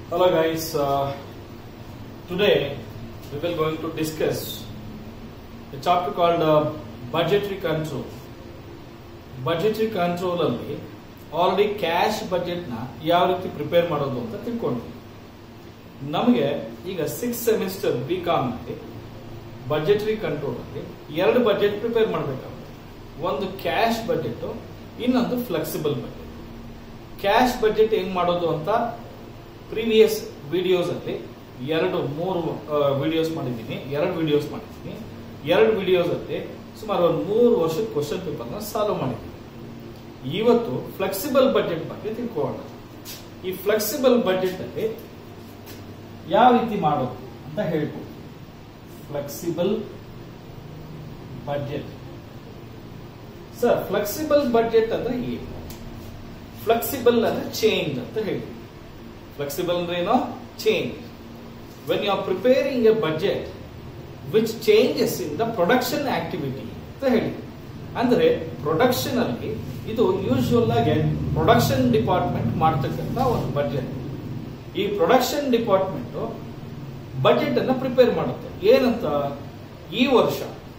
Hello guys, uh, today we will going to discuss a chapter called uh, budgetary control. Budgetary control ಅಲ್ಲಿ already cash budget ನ ಯಾವ ರೀತಿ prepare ಮಾಡೋದು ಅಂತ ತಿಳ್ಕೊಂಡ್ವಿ ನಮಗೆ ಈಗ ಸಿಕ್ಸ್ ಸೆಮಿಸ್ಟರ್ ಬಿ ಕಾಮ್ ನಲ್ಲಿ ಬಜೆಟರಿ ಕಂಟ್ರೋಲ್ ಅಲ್ಲಿ ಎರಡು ಬಜೆಟ್ ಪ್ರಿಪೇರ್ ಮಾಡಬೇಕಾಗುತ್ತೆ ಒಂದು ಕ್ಯಾಶ್ ಬಜೆಟ್ ಇನ್ನೊಂದು ಫ್ಲೆಕ್ಸಿಬಲ್ ಬಜೆಟ್ ಕ್ಯಾಶ್ ಬಜೆಟ್ ಹೆಂಗ್ ಮಾಡೋದು ಅಂತ ಪ್ರೀವಿಯಸ್ ವಿಡಿಯೋಸ್ ಅಲ್ಲಿ ಎರಡು ಮೂರು ವಿಡಿಯೋಸ್ ಮಾಡಿದ್ದೀನಿ ಎರಡು ವಿಡಿಯೋಸ್ ಮಾಡಿದ್ದೀನಿ ಎರಡು ವಿಡಿಯೋಸ್ ಅಲ್ಲಿ ಸುಮಾರು ಒಂದು ಮೂರು ವರ್ಷದ ಕ್ವಶನ್ ಪೇಪರ್ನ ಸಾಲ್ವ್ ಮಾಡಿದ್ದೀನಿ ಇವತ್ತು ಫ್ಲೆಕ್ಸಿಬಲ್ ಬಜೆಟ್ ಬಗ್ಗೆ ತಿಳ್ಕೊಳ್ಳೋಣ ಈ ಫ್ಲೆಕ್ಸಿಬಲ್ ಬಜೆಟ್ ಅಲ್ಲಿ ಯಾವ ರೀತಿ ಮಾಡೋದು ಅಂತ ಹೇಳ್ಬೋದು flexible budget sir flexible budget ಅಂದ್ರೆ ಏನು ಫ್ಲೆಕ್ಸಿಬಲ್ ಅಂದ್ರೆ ಚೇಂಜ್ ಅಂತ ಹೇಳಿ ಫ್ಲೆಕ್ಸಿಬಲ್ ಅಂದ್ರೆ ಏನೋ change when you are preparing a budget which changes in the production activity ಅಂತ ಹೇಳಿ ಅಂದ್ರೆ ಪ್ರೊಡಕ್ಷನ್ ಅಲ್ಲಿ ಇದು ಯೂಶುವಲ್ ಆಗಿ ಪ್ರೊಡಕ್ಷನ್ ಡಿಪಾರ್ಟ್ಮೆಂಟ್ ಮಾಡ್ತಕ್ಕಂತ ಒಂದು ಬಜೆಟ್ ಈ ಪ್ರೊಡಕ್ಷನ್ ಡಿಪಾರ್ಟ್ಮೆಂಟ್ ಬಜೆಟ್ ಅನ್ನ ಪ್ರಿಪೇರ್ ಮಾಡುತ್ತೆ ಏನಂತ ಈ ವರ್ಷ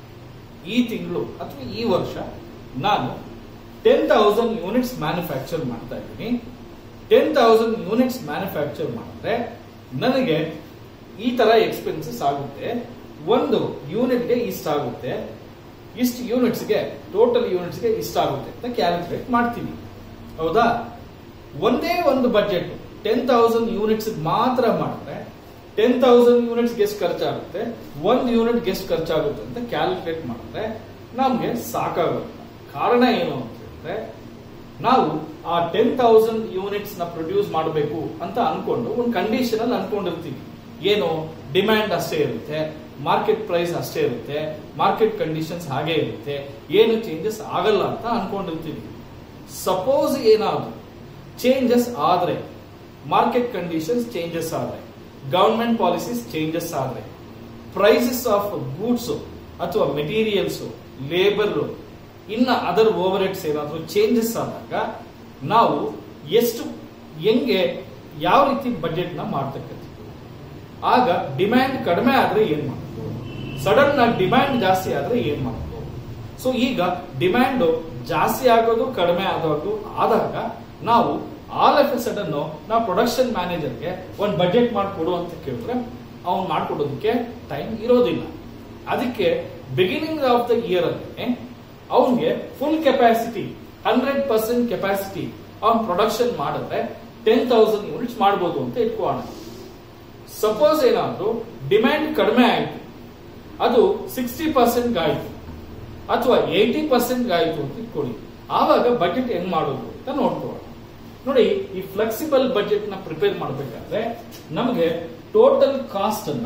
ಈ ತಿಂಗಳು ಅಥವಾ ಈ ವರ್ಷ ನಾನು ಟೆನ್ ತೌಸಂಡ್ ಯೂನಿಟ್ಸ್ ಮ್ಯಾನುಫ್ಯಾಕ್ಚರ್ ಮಾಡ್ತಾ ಇದ್ದೀನಿ ಟೆನ್ ತೌಸಂಡ್ ಯೂನಿಟ್ಸ್ ಮ್ಯಾನುಫ್ಯಾಕ್ಚರ್ ಮಾಡಿದ್ರೆ ನನಗೆ ಈ ತರ ಎಕ್ಸ್ಪೆನ್ಸಸ್ ಆಗುತ್ತೆ ಒಂದು ಯೂನಿಟ್ಗೆ ಇಷ್ಟಾಗುತ್ತೆ ಇಷ್ಟು ಯೂನಿಟ್ಸ್ಗೆ ಟೋಟಲ್ ಯೂನಿಟ್ಸ್ಗೆ ಇಷ್ಟಾಗುತ್ತೆ ಅಂತ ಕ್ಯಾಲ್ಕುಲೇಟ್ ಮಾಡ್ತೀವಿ ಹೌದಾ ಒಂದೇ ಒಂದು ಬಜೆಟ್ ಟೆನ್ ತೌಸಂಡ್ ಯೂನಿಟ್ಸ್ ಮಾತ್ರ ಮಾಡಿದ್ರೆ ಟೆನ್ ತೌಸಂಡ್ ಯೂನಿಟ್ಸ್ ಎಷ್ಟು ಖರ್ಚಾಗುತ್ತೆ ಒಂದು ಯೂನಿಟ್ ಎಷ್ಟು ಖರ್ಚಾಗುತ್ತೆ ಅಂತ ಕ್ಯಾಲ್ಕುಲೇಟ್ ಮಾಡಿದ್ರೆ ನಮ್ಗೆ ಸಾಕಾಗುತ್ತೆ ಕಾರಣ ಏನು ಅಂತ ಹೇಳಿದ್ರೆ ನಾವು ಆ ಟೆನ್ ತೌಸಂಡ್ ಯೂನಿಟ್ಸ್ ನ ಪ್ರೊಡ್ಯೂಸ್ ಮಾಡಬೇಕು ಅಂತ ಅನ್ಕೊಂಡು ಒಂದು ಕಂಡೀಷನ್ ಅಲ್ಲಿ ಅನ್ಕೊಂಡಿರ್ತೀವಿ ಏನು ಡಿಮ್ಯಾಂಡ್ ಅಷ್ಟೇ ಇರುತ್ತೆ ಮಾರ್ಕೆಟ್ ಪ್ರೈಸ್ ಅಷ್ಟೇ ಇರುತ್ತೆ ಮಾರ್ಕೆಟ್ ಕಂಡೀಷನ್ಸ್ ಹಾಗೆ ಇರುತ್ತೆ ಏನು ಚೇಂಜಸ್ ಆಗಲ್ಲ ಅಂತ ಅನ್ಕೊಂಡಿರ್ತೀವಿ ಸಪೋಸ್ ಏನಾದ್ರು ಚೇಂಜಸ್ ಆದ್ರೆ ಮಾರ್ಕೆಟ್ ಕಂಡೀಷನ್ಸ್ ಚೇಂಜಸ್ ಆದ್ರೆ ಗವರ್ಮೆಂಟ್ ಪಾಲಿಸೀಸ್ ಚೇಂಜಸ್ ಆದ್ರೆ ಪ್ರೈಸಸ್ ಆಫ್ ಗೂಡ್ಸ್ ಅಥವಾ ಮೆಟೀರಿಯಲ್ಸ್ ಲೇಬರ್ ಇನ್ನ ಅದರ್ ಓವರ್ ಹೆಡ್ಸ್ ಏನಾದ್ರು ಚೇಂಜಸ್ ಆದಾಗ ನಾವು ಎಷ್ಟು ಹೆಂಗೆ ಯಾವ ರೀತಿ ಬಜೆಟ್ ನ ಮಾಡ್ತಕ್ಕಂಥದ್ದು ಆಗ ಡಿಮ್ಯಾಂಡ್ ಕಡಿಮೆ ಆದ್ರೆ ಏನ್ ಮಾಡೋದು ಸಡನ್ ಆಗಿ ಡಿಮ್ಯಾಂಡ್ ಜಾಸ್ತಿ ಆದ್ರೆ ಏನ್ ಮಾಡೋದು ಸೊ ಈಗ ಡಿಮ್ಯಾಂಡ್ ಜಾಸ್ತಿ ಆಗೋದು ಕಡಿಮೆ ಆಗೋದು ಆದಾಗ ನಾವು ಆಲ್ ಆಫ್ ಎ ಸಡನ್ ನಾವು ಪ್ರೊಡಕ್ಷನ್ ಮ್ಯಾನೇಜರ್ಗೆ ಒಂದು ಬಜೆಟ್ ಮಾಡಿಕೊಡು ಅಂತ ಕೇಳಿದ್ರೆ ಅವ್ನು ಮಾಡ್ಕೊಡೋದಕ್ಕೆ ಟೈಮ್ ಇರೋದಿಲ್ಲ ಅದಕ್ಕೆ ಬಿಗಿನಿಂಗ್ ಆಫ್ ದ ಇಯರ್ ಅಲ್ಲಿ ಅವನಿಗೆ full capacity hundred percent capacity ಅವ್ನ್ ಪ್ರೊಡಕ್ಷನ್ ಮಾಡಿದ್ರೆ ಟೆನ್ ತೌಸಂಡ್ ಯೂನಿಟ್ಸ್ ಮಾಡ್ಬೋದು ಅಂತ ಇಟ್ಕೋಣ ಸಪೋಸ್ ಏನಾದ್ರು ಡಿಮ್ಯಾಂಡ್ ಕಡಿಮೆ ಆಯ್ತು ಅದು ಸಿಕ್ಸ್ಟಿ ಪರ್ಸೆಂಟ್ ಆಯ್ತು ಅಥವಾ ಏಯ್ಟಿ ಪರ್ಸೆಂಟ್ ಆಯ್ತು ಅಂತ ಇಟ್ಕೊಳ್ಳಿ ಆವಾಗ ಬಜೆಟ್ ಹೆಂಗ್ ಮಾಡೋದು ಅಂತ ನೋಡ್ಕೊಳ್ಳೋಣ ನೋಡಿ ಈ ಫ್ಲೆಕ್ಸಿಬಲ್ ಬಜೆಟ್ ನ ಪ್ರಿಪೇರ್ ಮಾಡಬೇಕಾದ್ರೆ ನಮಗೆ ಟೋಟಲ್ ಕಾಸ್ಟ್ ಅನ್ನ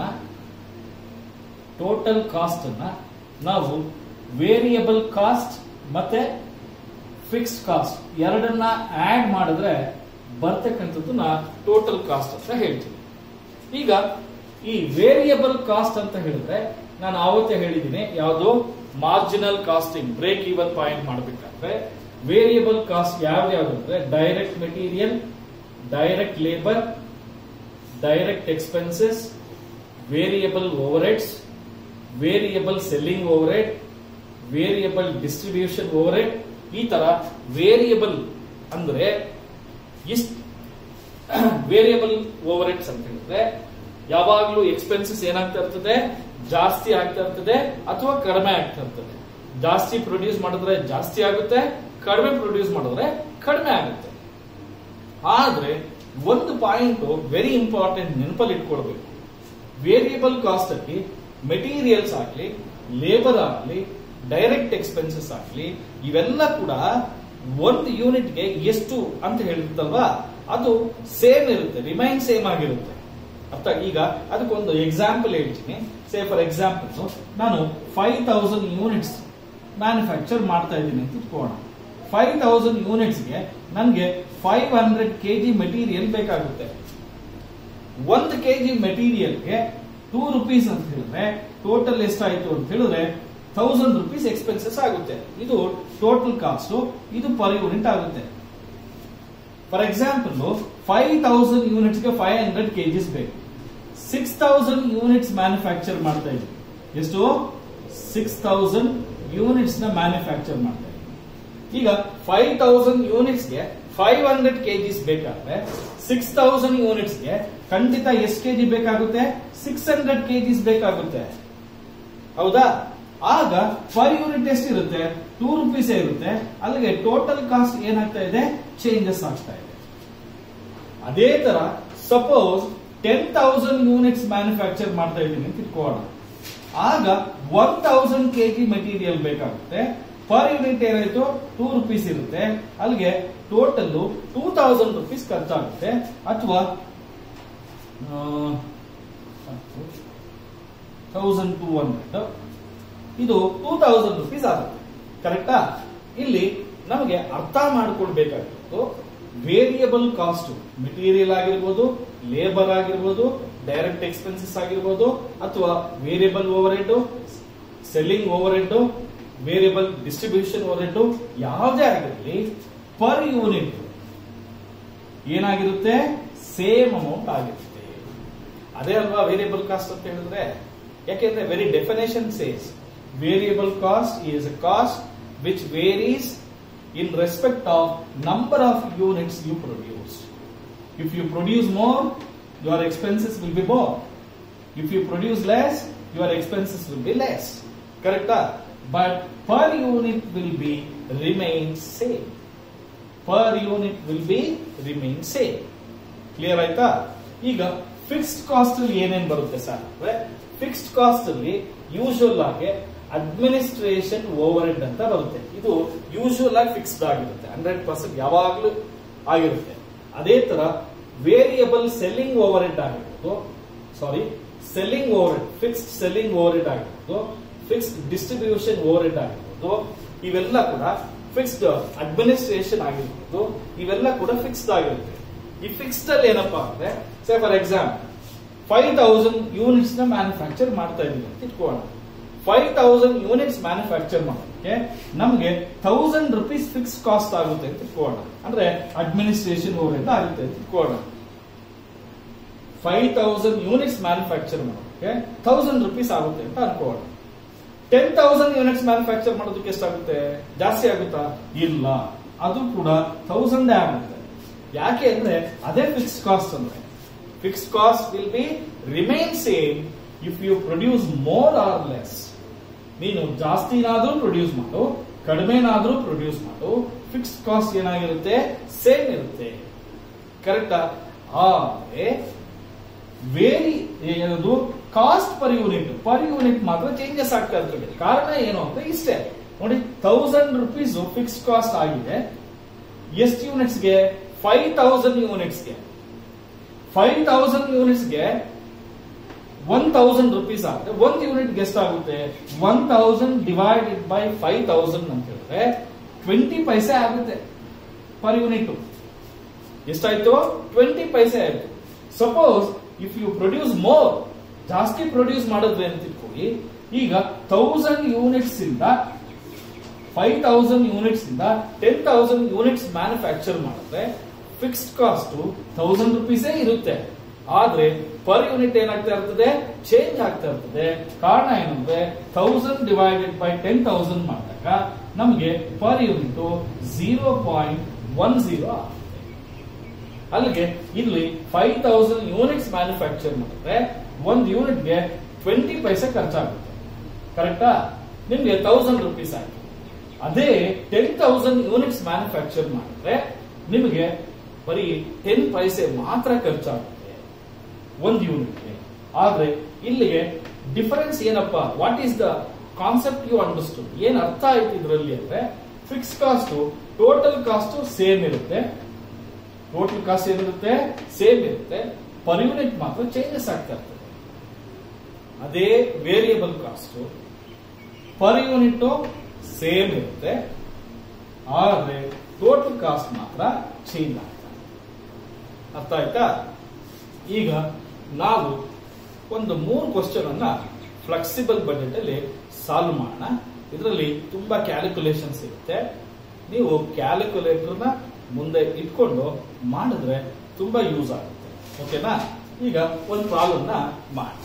ಟೋಟಲ್ ಕಾಸ್ಟ್ ಅನ್ನ ನಾವು ವೇರಿಯಬಲ್ ಕಾಸ್ಟ್ ಮತ್ತೆ ಫಿಕ್ಸ್ಡ್ ಕಾಸ್ಟ್ ಎರಡನ್ನ ಆಡ್ ಮಾಡಿದ್ರೆ ಬರ್ತಕ್ಕಂಥದ್ದನ್ನ ಟೋಟಲ್ ಕಾಸ್ಟ್ ಅಂತ ಹೇಳ್ತೀವಿ ಈಗ ಈ ವೇರಿಯಬಲ್ ಕಾಸ್ಟ್ ಅಂತ ಹೇಳಿದ್ರೆ ನಾನು ಆವತ್ತೇ ಹೇಳಿದ್ದೀನಿ ಯಾವುದು marginal costing break even point ಮಾಡಬೇಕಾದ್ರೆ ವೇರಿಯಬಲ್ ಕಾಸ್ಟ್ ಯಾವ್ದು ಯಾವ್ದು ಅಂದ್ರೆ direct material direct labour direct expenses variable overheads variable selling overhead variable distribution overhead ಈ ತರ ವೇರಿಯಬಲ್ ಅಂದ್ರೆ ಇಷ್ಟ ವೇರಿಯಬಲ್ ಓವರ್ ಹೆಡ್ಸ್ ಅಂತ ಹೇಳಿದ್ರೆ ಯಾವಾಗ್ಲೂ ಎಕ್ಸ್ಪೆನ್ಸಸ್ ಏನಾಗ್ತಾ ಇರ್ತದೆ ಜಾಸ್ತಿ ಆಗ್ತಾ ಇರ್ತದೆ ಅಥವಾ ಕಡಿಮೆ ಆಗ್ತಾ ಇರ್ತದೆ ಜಾಸ್ತಿ ಪ್ರೊಡ್ಯೂಸ್ ಮಾಡಿದ್ರೆ ಜಾಸ್ತಿ ಆಗುತ್ತೆ ಕಡಿಮೆ ಪ್ರೊಡ್ಯೂಸ್ ಮಾಡಿದ್ರೆ ಕಡಿಮೆ ಆಗುತ್ತೆ ಆದ್ರೆ ಒಂದು ಪಾಯಿಂಟ್ ವೆರಿ ಇಂಪಾರ್ಟೆಂಟ್ ನೆನಪಲ್ಲಿ ಇಟ್ಕೊಳ್ಬೇಕು ವೇರಿಯಬಲ್ ಕಾಸ್ಟ್ ಅಲ್ಲಿ ಮೆಟೀರಿಯಲ್ಸ್ ಆಗಲಿ ಲೇಬರ್ ಆಗಲಿ ಡೈರೆಕ್ಟ್ ಎಕ್ಸ್ಪೆನ್ಸಸ್ ಆಗಲಿ ಇವೆಲ್ಲ ಕೂಡ ಒಂದು ಯೂನಿಟ್ಗೆ ಎಷ್ಟು ಅಂತ ಹೇಳಿರ್ತಲ್ವಾ ಅದು ಸೇಮ್ ಇರುತ್ತೆ ರಿಮೈನ್ ಸೇಮ್ ಆಗಿರುತ್ತೆ ಅರ್ಥ ಈಗ ಅದಕ್ಕೊಂದು ಎಕ್ಸಾಂಪಲ್ ಹೇಳ್ತೀನಿ ಸೇ ಫಾರ್ ಎಕ್ಸಾಂಪಲ್ ನಾನು ಫೈವ್ ತೌಸಂಡ್ ಯೂನಿಟ್ಸ್ ಮ್ಯಾನುಫ್ಯಾಕ್ಚರ್ ಮಾಡ್ತಾ ಇದ್ದೀನಿ ಅಂತ ಇಟ್ಕೋಣ ಫೈವ್ ತೌಸಂಡ್ ಯೂನಿಟ್ಸ್ಗೆ ನನಗೆ ಫೈವ್ ಹಂಡ್ರೆಡ್ ಕೆಜಿ ಮೆಟೀರಿಯಲ್ ಬೇಕಾಗುತ್ತೆ ಒಂದು ಕೆಜಿ ಮೆಟೀರಿಯಲ್ಗೆ ಟೂ ರುಪೀಸ್ ಅಂತ ಹೇಳಿದ್ರೆ ಟೋಟಲ್ ಎಷ್ಟಾಯ್ತು ಅಂತ ಹೇಳಿದ್ರೆ ಥೌಸಂಡ್ ರುಪೀಸ್ ಎಕ್ಸ್ಪೆನ್ಸಸ್ ಆಗುತ್ತೆ ಇದು ಟೋಟಲ್ ಕಾಸ್ಟ್ ಇದು ಪರ್ ಯೂನಿಟ್ ಆಗುತ್ತೆ for example five thousand units ಗೆ ಫೈವ್ ಹಂಡ್ರೆಡ್ ಕೆಜಿಸ್ ಬೇಕು ಸಿಕ್ಸ್ ತೌಸಂಡ್ ಯೂನಿಟ್ಸ್ ಮ್ಯಾನುಫ್ಯಾಕ್ಚರ್ ಮಾಡ್ತಾ ಇದ್ವಿ ಎಷ್ಟು ಸಿಕ್ಸ್ ತೌಸಂಡ್ ಯೂನಿಟ್ಸ್ ನ ಮ್ಯಾನುಫ್ಯಾಕ್ಚರ್ ಮಾಡ್ತಾ ಇದ್ವಿ ಈಗ ಫೈವ್ ತೌಸಂಡ್ ಯೂನಿಟ್ಸ್ ಗೆ ಫೈವ್ ಹಂಡ್ರೆಡ್ ಕೆಜಿಸ್ ಬೇಕಾದ್ರೆ ಸಿಕ್ಸ್ ತೌಸಂಡ್ ಯೂನಿಟ್ಸ್ ಗೆ ಖಂಡಿತ ಎಷ್ಟು ಕೆಜಿ ಬೇಕಾಗುತ್ತೆ ಸಿಕ್ಸ್ ಹಂಡ್ರೆಡ್ ಕೆಜಿಸ್ ಬೇಕಾಗುತ್ತೆ ಹೌದಾ ಆಗ ಪರ್ ಯೂನಿಟ್ ಎಷ್ಟಿರುತ್ತೆ ಟೂ ರುಪೀಸ್ ಇರುತ್ತೆ ಅಲ್ಲಿಗೆ ಟೋಟಲ್ ಕಾಸ್ಟ್ ಏನಾಗ್ತಾ ಇದೆ ಚೇಂಜಸ್ ಆಗ್ತಾ ಇದೆ ಅದೇ ತರ suppose ten thousand units manufacture ಮಾಡ್ತಾ ಇದ್ದೀನಿ ಅಂತ ಇಟ್ಕೋಣ ಆಗ ಒನ್ ತೌಸಂಡ್ ಕೆಜಿ ಮೆಟೀರಿಯಲ್ ಬೇಕಾಗುತ್ತೆ ಪರ್ ಯೂನಿಟ್ ಏನಾಯ್ತು ಟೂ ರುಪೀಸ್ ಇರುತ್ತೆ ಅಲ್ಲಿಗೆ ಟೋಟಲ್ ಟೂ ತೌಸಂಡ್ ರುಪೀಸ್ ಖರ್ಚಾಗುತ್ತೆ ಅಥವಾ ತೌಸಂಡ್ ಟೂ ಹಂಡ್ರೆಡ್ ಇದು ಟೂ ತೌಸಂಡ್ ರುಪೀಸ್ ಆಗುತ್ತೆ ಕರೆಕ್ಟಾ ಇಲ್ಲಿ ನಮಗೆ ಅರ್ಥ ಮಾಡ್ಕೊಳ್ಬೇಕಾಗಿತ್ತು ವೇರಿಯಬಲ್ ಕಾಸ್ಟ್ ಮೆಟೀರಿಯಲ್ ಆಗಿರ್ಬೋದು ಲೇಬರ್ ಆಗಿರ್ಬೋದು ಡೈರೆಕ್ಟ್ ಎಕ್ಸ್ಪೆನ್ಸಸ್ ಆಗಿರ್ಬೋದು ಅಥವಾ variable overhead selling overhead variable distribution overhead ಯಾವುದೇ ಆಗಿರಲಿ ಪರ್ ಯೂನಿಟ್ ಏನಾಗಿರುತ್ತೆ ಸೇಮ್ ಅಮೌಂಟ್ ಆಗಿರುತ್ತೆ ಅದೇ ಅಲ್ವಾ ವೇರಿಯಬಲ್ ಕಾಸ್ಟ್ ಅಂತ ಹೇಳಿದ್ರೆ ಯಾಕೆಂದ್ರೆ very definition says variable cost is a cost which varies in respect of number of units you produce if you produce more your expenses will be more if you produce less your expenses will be less ಕರೆಕ್ಟಾ but per unit will be remain same per unit will be remain same clear ಆಯ್ತಾ ಈಗ fixed cost ಅಲ್ಲಿ ಏನೇನ್ ಬರುತ್ತೆ sir ಅಂದ್ರೆ fixed cost ಅಲ್ಲಿ usual ಆಗಿ administration overhead ಅಂತ ಬರುತ್ತೆ ಇದು ಯೂಶುವಲ್ ಆಗಿ ಫಿಕ್ಸ್ಡ್ ಆಗಿರುತ್ತೆ ಹಂಡ್ರೆಡ್ ಪರ್ಸೆಂಟ್ ಯಾವಾಗ್ಲೂ ಆಗಿರುತ್ತೆ ಅದೇ ತರ ವೇರಿಯಬಲ್ ಸೆಲ್ಲಿಂಗ್ ಓವರ್ ಹೆಡ್ ಆಗಿರ್ಬೋದು sorry selling overhead fixed selling overhead ಆಗಿರ್ಬೋದು ಫಿಕ್ಸ್ಡ್ ಡಿಸ್ಟ್ರಿಬ್ಯೂಷನ್ ಓವರ್ ಹೆಡ್ ಆಗಿರ್ಬೋದು ಇವೆಲ್ಲ ಕೂಡ ಫಿಕ್ಸ್ಡ್ ಅಡ್ಮಿನಿಸ್ಟ್ರೇಷನ್ ಆಗಿರ್ಬೋದು ಇವೆಲ್ಲ ಕೂಡ ಫಿಕ್ಸ್ಡ್ ಆಗಿರುತ್ತೆ ಈ ಫಿಕ್ಸ್ಡ್ ಅಲ್ಲಿ ಏನಪ್ಪಾ ಅಂದ್ರೆ say for example five thousand units ನ ಮ್ಯಾನುಫ್ಯಾಕ್ಚರ್ ಮಾಡ್ತಾ ಇದೀವಿ ಅಂತ ಇಟ್ಕೋಣ ಫೈವ್ ತೌಸಂಡ್ ಯೂನಿಟ್ಸ್ ಮ್ಯಾನುಫ್ಯಾಕ್ಚರ್ ಮಾಡೋದಕ್ಕೆ ನಮಗೆ ಥೌಸಂಡ್ ರುಪೀಸ್ ಫಿಕ್ಸ್ ಕಾಸ್ಟ್ ಆಗುತ್ತೆ ಅಂತ ಇಟ್ಕೋಣ ಅಂದ್ರೆ ಅಡ್ಮಿನಿಸ್ಟ್ರೇಷನ್ ಓವರ್ ಆಗುತ್ತೆ ಅಂತ ಇಟ್ಕೋಣ ಫೈವ್ ತೌಸಂಡ್ ಯೂನಿಟ್ಸ್ ಮ್ಯಾನುಫ್ಯಾಕ್ಚರ್ ಮಾಡೋದಕ್ಕೆ ಥೌಸಂಡ್ ರುಪೀಸ್ ಆಗುತ್ತೆ ಅಂತ ಅನ್ಕೋಣ ಟೆನ್ ತೌಸಂಡ್ ಯೂನಿಟ್ಸ್ ಮ್ಯಾನುಫ್ಯಾಕ್ಚರ್ ಮಾಡೋದಕ್ಕೆ ಎಷ್ಟಾಗುತ್ತೆ ಜಾಸ್ತಿ ಆಗುತ್ತಾ ಇಲ್ಲ ಅದು ಕೂಡ ಥೌಸಂಡ್ ಆಗುತ್ತೆ ಯಾಕೆ ಅಂದ್ರೆ ಅದೇ ಫಿಕ್ಸ್ಡ್ ಕಾಸ್ಟ್ ಅಂದ್ರೆ fixed cost will be remain same if you produce more or less ನೀನು ಜಾಸ್ತಿನಾದ್ರೂ ಪ್ರೊಡ್ಯೂಸ್ ಮಾಡು ಕಡಿಮೆನಾದ್ರೂ ಪ್ರೊಡ್ಯೂಸ್ ಮಾಡು ಫಿಕ್ಸ್ಡ್ ಕಾಸ್ಟ್ ಏನಾಗಿರುತ್ತೆ ಸೇಮ್ ಇರುತ್ತೆ ಕರೆಕ್ಟಾ ಆದ್ರೆ ವೇರಿ ಏನದು cost per unit per unit ಮಾತ್ರ ಚೇಂಜಸ್ ಆಗ್ತಾ ಇರ್ತದೆ ಕಾರಣ ಏನು ಅಂದ್ರೆ ಇಷ್ಟೇ ನೋಡಿ ಥೌಸಂಡ್ ರುಪೀಸ್ ಫಿಕ್ಸ್ಡ್ ಕಾಸ್ಟ್ ಆಗಿದೆ ಎಷ್ಟು ಯೂನಿಟ್ಸ್ಗೆ ಫೈವ್ ತೌಸಂಡ್ ಯೂನಿಟ್ಸ್ಗೆ ಫೈವ್ ತೌಸಂಡ್ ಯೂನಿಟ್ಸ್ಗೆ ಒನ್ ತೌಸಂಡ್ ರುಪೀಸ್ ಆಗುತ್ತೆ ಒಂದು ಯೂನಿಟ್ ಎಷ್ಟಾಗುತ್ತೆ one thousand divided by five thousand ಅಂತ ಹೇಳಿದ್ರೆ ಟ್ವೆಂಟಿ ಪೈಸೆ ಆಗುತ್ತೆ ಪರ್ ಯೂನಿಟ್ ಎಷ್ಟಾಯ್ತು ಟ್ವೆಂಟಿ ಪೈಸೆ ಆಯ್ತು suppose if you produce more ಜಾಸ್ತಿ ಪ್ರೊಡ್ಯೂಸ್ ಮಾಡಿದ್ವಿ ಅಂತ ತಿಳ್ಕೊಳ್ಳಿ ಈಗ ತೌಸಂಡ್ ಯೂನಿಟ್ಸ್ ಇಂದ ಫೈವ್ ತೌಸಂಡ್ ಯೂನಿಟ್ಸ್ ಇಂದ ಟೆನ್ ತೌಸಂಡ್ ಯೂನಿಟ್ಸ್ ಮ್ಯಾನುಫ್ಯಾಕ್ಚರ್ ಮಾಡಿದ್ರೆ ಫಿಕ್ಸ್ಡ್ ಕಾಸ್ಟ್ ತೌಸಂಡ್ ರುಪೀಸೇ ಇರುತ್ತೆ ಆದ್ರೆ ಪರ್ ಯೂನಿಟ್ ಏನಾಗ್ತಾ ಇರ್ತದೆ ಚೇಂಜ್ ಆಗ್ತಾ ಇರ್ತದೆ ಕಾರಣ ಏನಂದ್ರೆ thousand divided by ten thousand ಮಾಡಿದಾಗ ನಮಗೆ per unit zero point one zero ಆಗುತ್ತೆ ಅಲ್ಲಿಗೆ ಇಲ್ಲಿ ಫೈವ್ ತೌಸಂಡ್ ಯೂನಿಟ್ಸ್ ಮ್ಯಾನುಫ್ಯಾಕ್ಚರ್ ಮಾಡಿದ್ರೆ ಒಂದು ಯೂನಿಟ್ಗೆ ಟ್ವೆಂಟಿ ಪೈಸೆ ಖರ್ಚಾಗುತ್ತೆ ಕರೆಕ್ಟಾ ನಿಮ್ಗೆ ತೌಸಂಡ್ ರುಪೀಸ್ ಆಯ್ತು ಅದೇ ಟೆನ್ ತೌಸಂಡ್ ಯೂನಿಟ್ಸ್ ಮ್ಯಾನುಫ್ಯಾಕ್ಚರ್ ಮಾಡಿದ್ರೆ ನಿಮಗೆ ಬರೀ ಟೆನ್ ಪೈಸೆ ಮಾತ್ರ ಖರ್ಚಾಗುತ್ತೆ ಒಂದು ಯೂನಿಟ್ಗೆ ಆದ್ರೆ ಇಲ್ಲಿಗೆ ಡಿಫರೆನ್ಸ್ ಏನಪ್ಪಾ what is the concept you understood ಏನ್ ಅರ್ಥ ಆಯ್ತು ಇದರಲ್ಲಿ ಅಂದ್ರೆ fix cost total cost same ಇರುತ್ತೆ ಟೋಟಲ್ ಕಾಸ್ಟ್ ಏನಿರುತ್ತೆ ಸೇಮ್ ಇರುತ್ತೆ ಪರ್ ಯೂನಿಟ್ ಮಾತ್ರ ಚೇಂಜಸ್ ಆಗ್ತಾ ಇರ್ತದೆ ಅದೇ variable cost per unit same ಇರುತ್ತೆ ಆದ್ರೆ ಟೋಟಲ್ ಕಾಸ್ಟ್ ಮಾತ್ರ ಚೇಂಜ್ ಆಗ್ತಾ ಅರ್ಥ ಆಯ್ತಾ ಈಗ ನಾವು ಒಂದು ಮೂರು ಕ್ವಶನ್ ಅನ್ನ ಫ್ಲೆಕ್ಸಿಬಲ್ ಬಜೆಟ್ ಅಲ್ಲಿ ಸಾಲ್ವ್ ಮಾಡೋಣ ಇದರಲ್ಲಿ ತುಂಬಾ ಕ್ಯಾಲ್ಕುಲೇಷನ್ಸ್ ಇರುತ್ತೆ ನೀವು ಕ್ಯಾಲ್ಕುಲೇಟರ್ನ ಮುಂದೆ ಇಟ್ಕೊಂಡು ಮಾಡಿದ್ರೆ ತುಂಬಾ ಯೂಸ್ ಆಗುತ್ತೆ ಓಕೆನಾ ಈಗ ಒಂದು ಪ್ರಾಬ್ಲಮ್ನ ಮಾಡಿ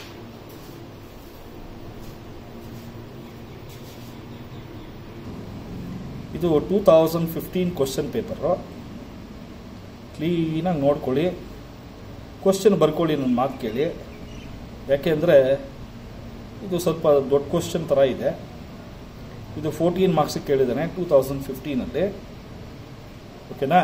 ಇದು two thousand fifteen question paper ಕ್ಲೀನಾಗಿ ನೋಡ್ಕೊಳ್ಳಿ ಕ್ವಶನ್ ಬರ್ಕೊಳ್ಳಿ ನನ್ನ ಮಾತು ಕೇಳಿ ಯಾಕೆಂದರೆ ಇದು ಸ್ವಲ್ಪ ದೊಡ್ಡ ಕ್ವಶನ್ ಥರ ಇದೆ ಇದು ಫೋರ್ಟೀನ್ ಮಾರ್ಕ್ಸಿಗೆ ಕೇಳಿದ್ದಾನೆ ಟೂ ತೌಸಂಡ್ ಫಿಫ್ಟೀನಲ್ಲಿ ಓಕೆನಾ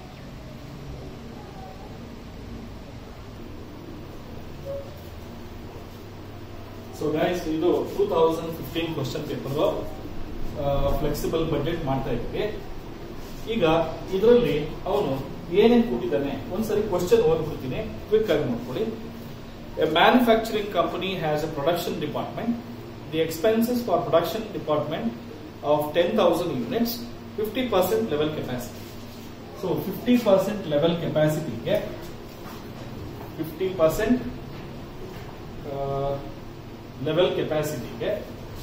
ಸೊ ಗೈಸ್ ಇದು two thousand fifteen question paper flexible budget ಮಾಡ್ತಾ ಇದ್ವಿ ಈಗ ಇದರಲ್ಲಿ ಅವನು ಏನೇನು ಕೊಟ್ಟಿದ್ದಾನೆ ಒಂದ್ಸರಿ ಕ್ವಶನ್ ಓದ್ಬಿಡ್ತೀನಿ ಕ್ವಿಕ್ ಆಗಿ ನೋಡ್ಕೊಳ್ಳಿ a manufacturing company has a production department the expenses for production department of ten thousand units fifty percent level capacity so fifty percent level ಕೆಪಾಸಿಟಿಗೆ ಫಿಫ್ಟಿ ಪರ್ಸೆಂಟ್ ಲೆವೆಲ್ ಕೆಪಾಸಿಟಿಗೆ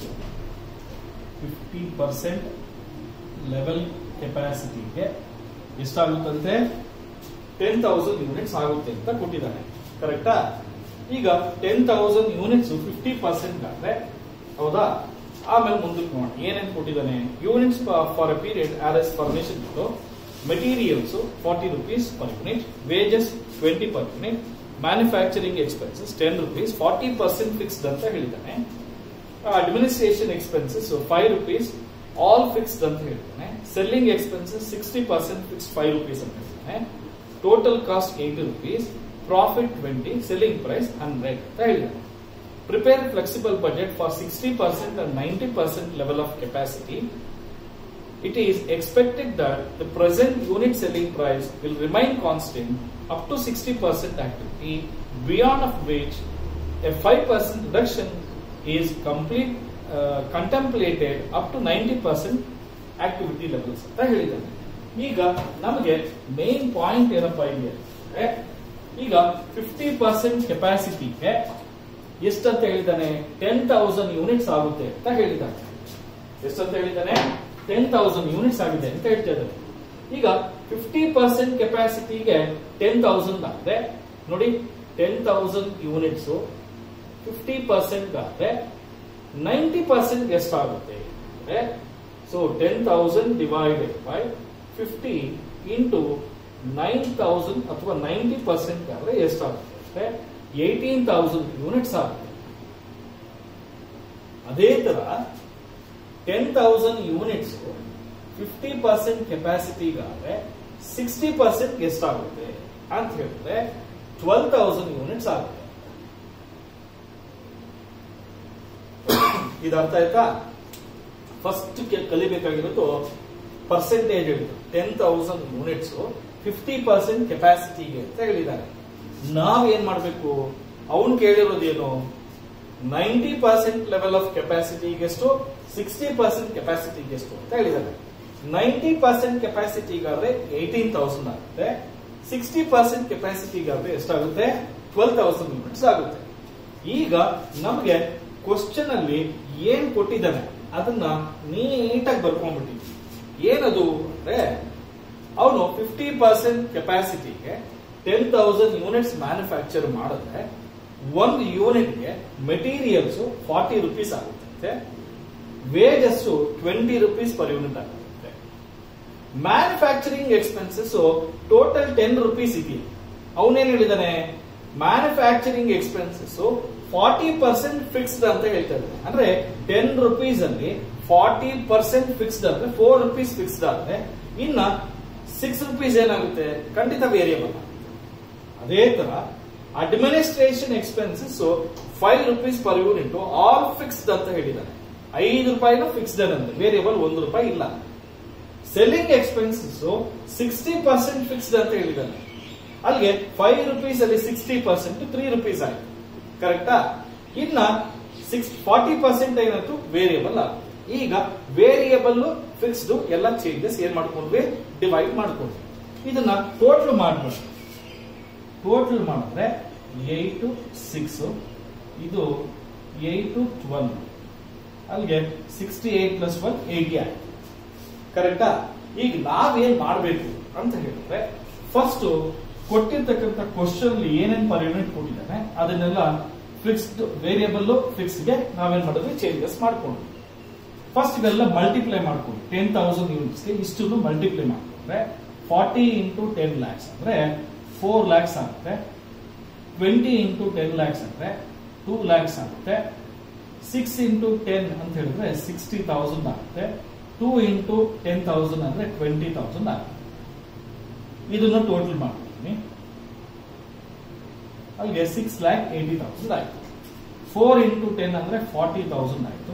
ಫಿಫ್ಟಿ ಪರ್ಸೆಂಟ್ ಲೆವೆಲ್ ಕೆಪಾಸಿಟಿಗೆ ಎಷ್ಟಾಗುತ್ತಂತೆ ten thousand units ಆಗುತ್ತೆ ಅಂತ ಕೊಟ್ಟಿದ್ದಾನೆ ಕರೆಕ್ಟಾ ಈಗ ten thousand units fifty percent ಆದ್ರೆ ಹೌದಾ ಆಮೇಲೆ ಮುಂದಕ್ಕೆ ನೋಡಿ ಏನೇನು ಕೊಟ್ಟಿದ್ದಾನೆ units for a period are as permission ಇತ್ತು materials forty rupees per unit wages twenty per unit manufacturing expenses ten rupees forty percent fixed ಅಂತ ಹೇಳಿದ್ದಾನೆ administration expenses five rupees all fixed ಅಂತ ಹೇಳ್ತಾನೆ selling expenses sixty percent fix five rupees ಅಂತ ಹೇಳ್ತಾನೆ total cost eighty rupees profit twenty selling price hundred ಅಂತ ಹೇಳಿದ್ದಾನೆ prepare flexible budget for sixty percent and ninety percent level of capacity it is expected that the present unit selling price will remain constant up to 60% activity, beyond of which a 5% reduction is complete uh, contemplated up to 90% activity levels ಅಂತ ಹೇಳಿದ್ದಾನೆ ಈಗ ನಮಗೆ main point ಏನಪ್ಪಾ ಇಲ್ಲಿ ಅಂದ್ರೆ ಈಗ fifty percent ಕೆಪಾಸಿಟಿಗೆ ಎಷ್ಟಂತ ಹೇಳಿದ್ದಾನೆ ಟೆನ್ ತೌಸಂಡ್ ಯೂನಿಟ್ಸ್ ಆಗುತ್ತೆ ಅಂತ ಹೇಳಿದ್ದಾನೆ ಎಷ್ಟಂತ ಹೇಳಿದ್ದಾನೆ ಟೆನ್ ತೌಸಂಡ್ ಯೂನಿಟ್ಸ್ ಆಗಿದೆ ಅಂತ ಹೇಳ್ತಾ ಇದ್ದಾರೆ ಈಗ ಫಿಫ್ಟಿ ಪರ್ಸೆಂಟ್ ಕೆಪಾಸಿಟಿಗೆ ಟೆನ್ ತೌಸಂಡ್ ಆದ್ರೆ ನೋಡಿ ten thousand units fifty percent ಆದ್ರೆ ನೈಂಟಿ ಪರ್ಸೆಂಟ್ ಎಷ್ಟಾಗುತ್ತೆ ಅಂದ್ರೆ so ten thousand divided by fifty into nine thousand ಅಥವಾ ನೈಂಟಿ ಪರ್ಸೆಂಟ್ ಆದ್ರೆ ಎಷ್ಟಾಗುತ್ತೆ ಅಂದ್ರೆ ಏಯ್ಟೀನ್ ತೌಸಂಡ್ ಯೂನಿಟ್ಸ್ ಆಗುತ್ತೆ ಅದೇ ತರ ten thousand units fifty percent ಕೆಪಾಸಿಟಿಗಾದ್ರೆ ಸಿಕ್ಸ್ಟಿ ಪರ್ಸೆಂಟ್ ಎಷ್ಟಾಗುತ್ತೆ ಅಂತ ಹೇಳಿದ್ರೆ ಟ್ವೆಲ್ ತೌಸಂಡ್ ಯೂನಿಟ್ಸ್ ಆಗುತ್ತೆ ಇದು ಅರ್ಥ ಆಯ್ತಾ ಫಸ್ಟ್ ಕಲಿಬೇಕಾಗಿರೋದು ಪರ್ಸೆಂಟೇಜ್ ಹೇಳಿದ್ರು ten thousand units fifty percent ಕೆಪಾಸಿಟಿಗೆ ಅಂತ ಹೇಳಿದ್ದಾರೆ ನಾವ್ ಏನ್ ಮಾಡ್ಬೇಕು ಅವನು ಕೇಳಿರೋದೇನು ನೈಂಟಿ ಪರ್ಸೆಂಟ್ ಲೆವೆಲ್ ಆಫ್ ಕೆಪಾಸಿಟಿಗೆ ಎಷ್ಟು ಸಿಕ್ಸ್ಟಿ ಪರ್ಸೆಂಟ್ ಕೆಪಾಸಿಟಿಗೆ ಎಷ್ಟು ಅಂತ ಹೇಳಿದ್ದಾರೆ ನೈಂಟಿ ಪರ್ಸೆಂಟ್ ಕೆಪಾಸಿಟಿಗಾದ್ರೆ ಏಯ್ಟೀನ್ ತೌಸಂಡ್ ಆಗುತ್ತೆ ಸಿಕ್ಸ್ಟಿ ಪರ್ಸೆಂಟ್ ಕೆಪಾಸಿಟಿಗಾದ್ರೆ ಎಷ್ಟಾಗುತ್ತೆ ಟ್ವೆಲ್ ತೌಸಂಡ್ ಯೂನಿಟ್ಸ್ ಆಗುತ್ತೆ ಈಗ ನಮಗೆ ಕ್ವಶನ್ ಅಲ್ಲಿ ಏನ್ ಕೊಟ್ಟಿದ್ದಾನೆ ಅದನ್ನ ನೀಟಾಗಿ ಬರ್ಕೊಂಡ್ಬಿಟ್ಟಿದ್ವಿ ಏನದು ಅಂದ್ರೆ ಅವನು ಫಿಫ್ಟಿ ಪರ್ಸೆಂಟ್ ಕೆಪಾಸಿಟಿಗೆ ಟೆನ್ ತೌಸಂಡ್ ಯೂನಿಟ್ಸ್ ಮ್ಯಾನುಫ್ಯಾಕ್ಚರ್ ಮಾಡಿದ್ರೆ ಒಂದು ಯೂನಿಟ್ಗೆ ಮೆಟೀರಿಯಲ್ಸ್ ಫಾರ್ಟಿ ರುಪೀಸ್ ಆಗುತ್ತೆ wages twenty rupees per unit ಆಗುತ್ತೆ manufacturing expenses total ten rupees ಇದೆಯಾ ಅವನೇನ್ ಹೇಳಿದಾನೆ manufacturing expenses forty percent fixed ಅಂತ ಹೇಳ್ತಾ ಇದ್ದಾನೆ ಅಂದ್ರೆ ಟೆನ್ ರುಪೀಸ್ ಅಲ್ಲಿ ಫಾರ್ಟಿ ಪರ್ಸೆಂಟ್ ಫಿಕ್ಸ್ಡ್ ಅಂದ್ರೆ ಫೋರ್ ರುಪೀಸ್ ಫಿಕ್ಸ್ಡ್ ಆದ್ರೆ ಇನ್ನ ಸಿಕ್ಸ್ ರುಪೀಸ್ ಏನಾಗುತ್ತೆ ಖಂಡಿತ ವೇರಿಯಬಲ್ ಅದೇ ತರ administration expenses five rupees per unit all fixed ಅಂತ ಹೇಳಿದ್ದಾರೆ ಐದು ರೂಪಾಯಿನ ಫಿಕ್ಸ್ಡ್ ಅಂತ ವೇರಿಯಬಲ್ ಒಂದು ರೂಪಾಯಿ ಇಲ್ಲ selling expenses sixty percent fixed ಅಂತ ಹೇಳಿದ್ದಾನೆ ಅಲ್ಲಿಗೆ ಫೈವ್ ರುಪೀಸ್ ಅಲ್ಲಿ ಸಿಕ್ಸ್ಟಿ ಪರ್ಸೆಂಟ್ ತ್ರೀ ರುಪೀಸ್ ಆಯ್ತು ಕರೆಕ್ಟಾ ಇನ್ನ ಸಿಕ್ಸ್ ಫಾರ್ಟಿ ಪರ್ಸೆಂಟ್ ಏನಾಯ್ತು ವೇರಿಯಬಲ್ ಆಗುತ್ತೆ ಈಗ ವೇರಿಯಬಲ್ ಫಿಕ್ಸ್ಡ್ ಎಲ್ಲ ಚೇಂಜಸ್ ಏನ್ ಮಾಡ್ಕೊಂಡ್ವಿ ಡಿವೈಡ್ ಮಾಡ್ಕೊಂಡ್ವಿ ಇದನ್ನ ಟೋಟಲ್ ಮಾಡ್ಬೋದು ಟೋಟಲ್ ಮಾಡಿದ್ರೆ ಏಟ್ ಸಿಕ್ಸ್ ಇದು ಏಟ್ ಟ್ವೆಲ್ ಅಲ್ಲಿಗೆ sixty eight plus one eighty ಆಯ್ತು ಕರೆಕ್ಟಾ ಈಗ ನಾವೇನ್ ಮಾಡಬೇಕು ಅಂತ ಹೇಳಿದ್ರೆ ಫಸ್ಟ್ ಕೊಟ್ಟಿರ್ತಕ್ಕಂಥ ಕ್ವಶನ್ ಏನೇನ್ ಪರ್ ಯೂನಿಟ್ ಕೊಟ್ಟಿದ್ದಾನೆ ಅದನ್ನೆಲ್ಲ ಫಿಕ್ಸ್ಡ್ ವೇರಿಯಬಲ್ ಫಿಕ್ಸ್ ಗೆ ನಾವೇನ್ ಮಾಡಿದ್ವಿ ಚೇಂಜಸ್ ಮಾಡ್ಕೊಂಡು ಫಸ್ಟ್ ಇವೆಲ್ಲ ಮಲ್ಟಿಪ್ಲೈ ಮಾಡ್ಕೊಂಡು ಟೆನ್ ತೌಸಂಡ್ ಯೂನಿಟ್ಸ್ ಗೆ ಇಷ್ಟು ಮಲ್ಟಿಪ್ಲೈ ಮಾಡ್ಕೊಂಡ್ರೆ ಫಾರ್ಟಿ ಇಂಟು ಟೆನ್ ಲ್ಯಾಕ್ಸ್ ಅಂದ್ರೆ ಫೋರ್ ಲ್ಯಾಕ್ಸ್ ಆಗುತ್ತೆ ಟ್ವೆಂಟಿ ಇಂಟು ಟೆನ್ ಲ್ಯಾಕ್ಸ್ ಅಂದ್ರೆ ಟೂ ಲ್ಯಾಕ್ಸ್ ಆಗುತ್ತೆ ಸಿಕ್ಸ್ ಇಂಟು ಟೆನ್ ಅಂತ ಹೇಳಿದ್ರೆ ಸಿಕ್ಸ್ಟಿ ತೌಸಂಡ್ ಆಗುತ್ತೆ ಟೂ ಇಂಟು ಟೆನ್ ತೌಸಂಡ್ ಅಂದ್ರೆ ಟ್ವೆಂಟಿ ತೌಸಂಡ್ ಆಗುತ್ತೆ ಇದನ್ನು ಟೋಟಲ್ ಮಾಡ್ತೀನಿ ಅಲ್ಲಿಗೆ ಸಿಕ್ಸ್ ಲ್ಯಾಕ್ ಏಟಿ ತೌಸಂಡ್ ಆಯ್ತು ಫೋರ್ ಇಂಟು ಟೆನ್ ಅಂದ್ರೆ ಫಾರ್ಟಿ ತೌಸಂಡ್ ಆಯ್ತು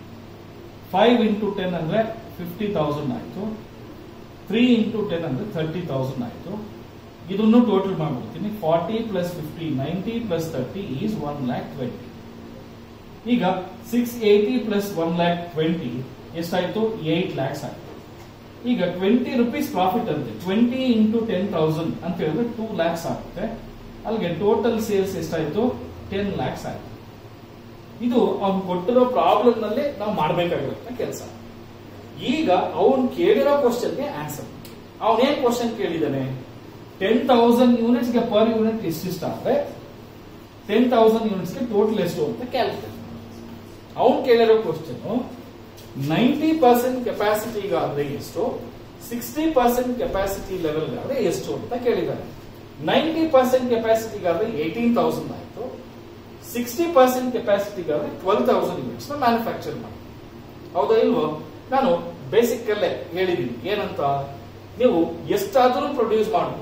ಫೈವ್ ಇಂಟು ಟೆನ್ ಅಂದ್ರೆ ಫಿಫ್ಟಿ ತೌಸಂಡ್ ಆಯ್ತು ತ್ರೀ ಇಂಟು ಟೆನ್ ಅಂದ್ರೆ ಥರ್ಟಿ ತೌಸಂಡ್ ಆಯ್ತು ಇದನ್ನು ಟೋಟಲ್ ಮಾಡ್ಬಿಡ್ತೀನಿ forty plus fifty ninety plus thirty is one lakh twenty ಈಗ six eighty plus one lakh twenty ಎಷ್ಟಾಯ್ತು ಏಟ್ ಲ್ಯಾಕ್ಸ್ ಆಯ್ತು ಈಗ ಟ್ವೆಂಟಿ ರುಪೀಸ್ ಪ್ರಾಫಿಟ್ ಅಂತೆ ಟ್ವೆಂಟಿ ಇಂಟು ಟೆನ್ ತೌಸಂಡ್ ಅಂತ ಹೇಳಿದ್ರೆ ಟೂ ಲ್ಯಾಕ್ಸ್ ಆಗುತ್ತೆ ಅಲ್ಲಿಗೆ ಟೋಟಲ್ ಸೇಲ್ಸ್ ಎಷ್ಟಾಯ್ತು ಟೆನ್ ಲ್ಯಾಕ್ಸ್ ಆಯ್ತು ಇದು ಅವ್ನು ಕೊಟ್ಟಿರೋ ಪ್ರಾಬ್ಲಮ್ ನಲ್ಲಿ ನಾವು ಮಾಡಬೇಕಾಗಿರುತ್ತೆ ಕೆಲಸ ಈಗ ಅವನು ಕೇಳಿರೋ ಕ್ವಶನ್ಗೆ ಆನ್ಸರ್ ಅವನೇನ್ ಕ್ವಶನ್ ಕೇಳಿದಾನೆ ಟೆನ್ ತೌಸಂಡ್ ಯೂನಿಟ್ಸ್ ಗೆ ಪರ್ ಯೂನಿಟ್ ಎಷ್ಟಿಷ್ಟ ಅಂದ್ರೆ ಟೆನ್ ತೌಸಂಡ್ ಯೂನಿಟ್ಸ್ ಗೆ ಟೋಟಲ್ ಎಷ್ಟು ಅಂತ ಕ್ಯಾಲ್ಕುಲೇಟ್ ಅವನು ಕೇಳಿರೋ ಕ್ವಶನ್ ನೈಂಟಿ ಪರ್ಸೆಂಟ್ ಕೆಪಾಸಿಟಿಗಾದ್ರೆ ಎಷ್ಟು ಸಿಕ್ಸ್ಟಿ ಪರ್ಸೆಂಟ್ ಕೆಪಾಸಿಟಿ ಲೆವೆಲ್ಗಾದ್ರೆ ಎಷ್ಟು ಅಂತ ಕೇಳಿದ್ದಾರೆ ನೈಂಟಿ ಪರ್ಸೆಂಟ್ ಕೆಪಾಸಿಟಿಗಾದ್ರೆ ಏಟೀನ್ ತೌಸಂಡ್ ಆಯ್ತು ಸಿಕ್ಸ್ಟಿ ಪರ್ಸೆಂಟ್ ಕೆಪಾಸಿಟಿಗಾದ್ರೆ ಟ್ವೆಲ್ ತೌಸಂಡ್ ಯೂನಿಟ್ಸ್ ನ ಮ್ಯಾನುಫ್ಯಾಕ್ಚರ್ ಮಾಡಿ ಹೌದಾ ಇಲ್ವೋ ನಾನು ಬೇಸಿಕ್ ಅಲ್ಲೇ ಹೇಳಿದೀನಿ ಏನಂತ ನೀವು ಎಷ್ಟಾದರೂ ಪ್ರೊಡ್ಯೂಸ್ ಮಾಡ್ಬೋದು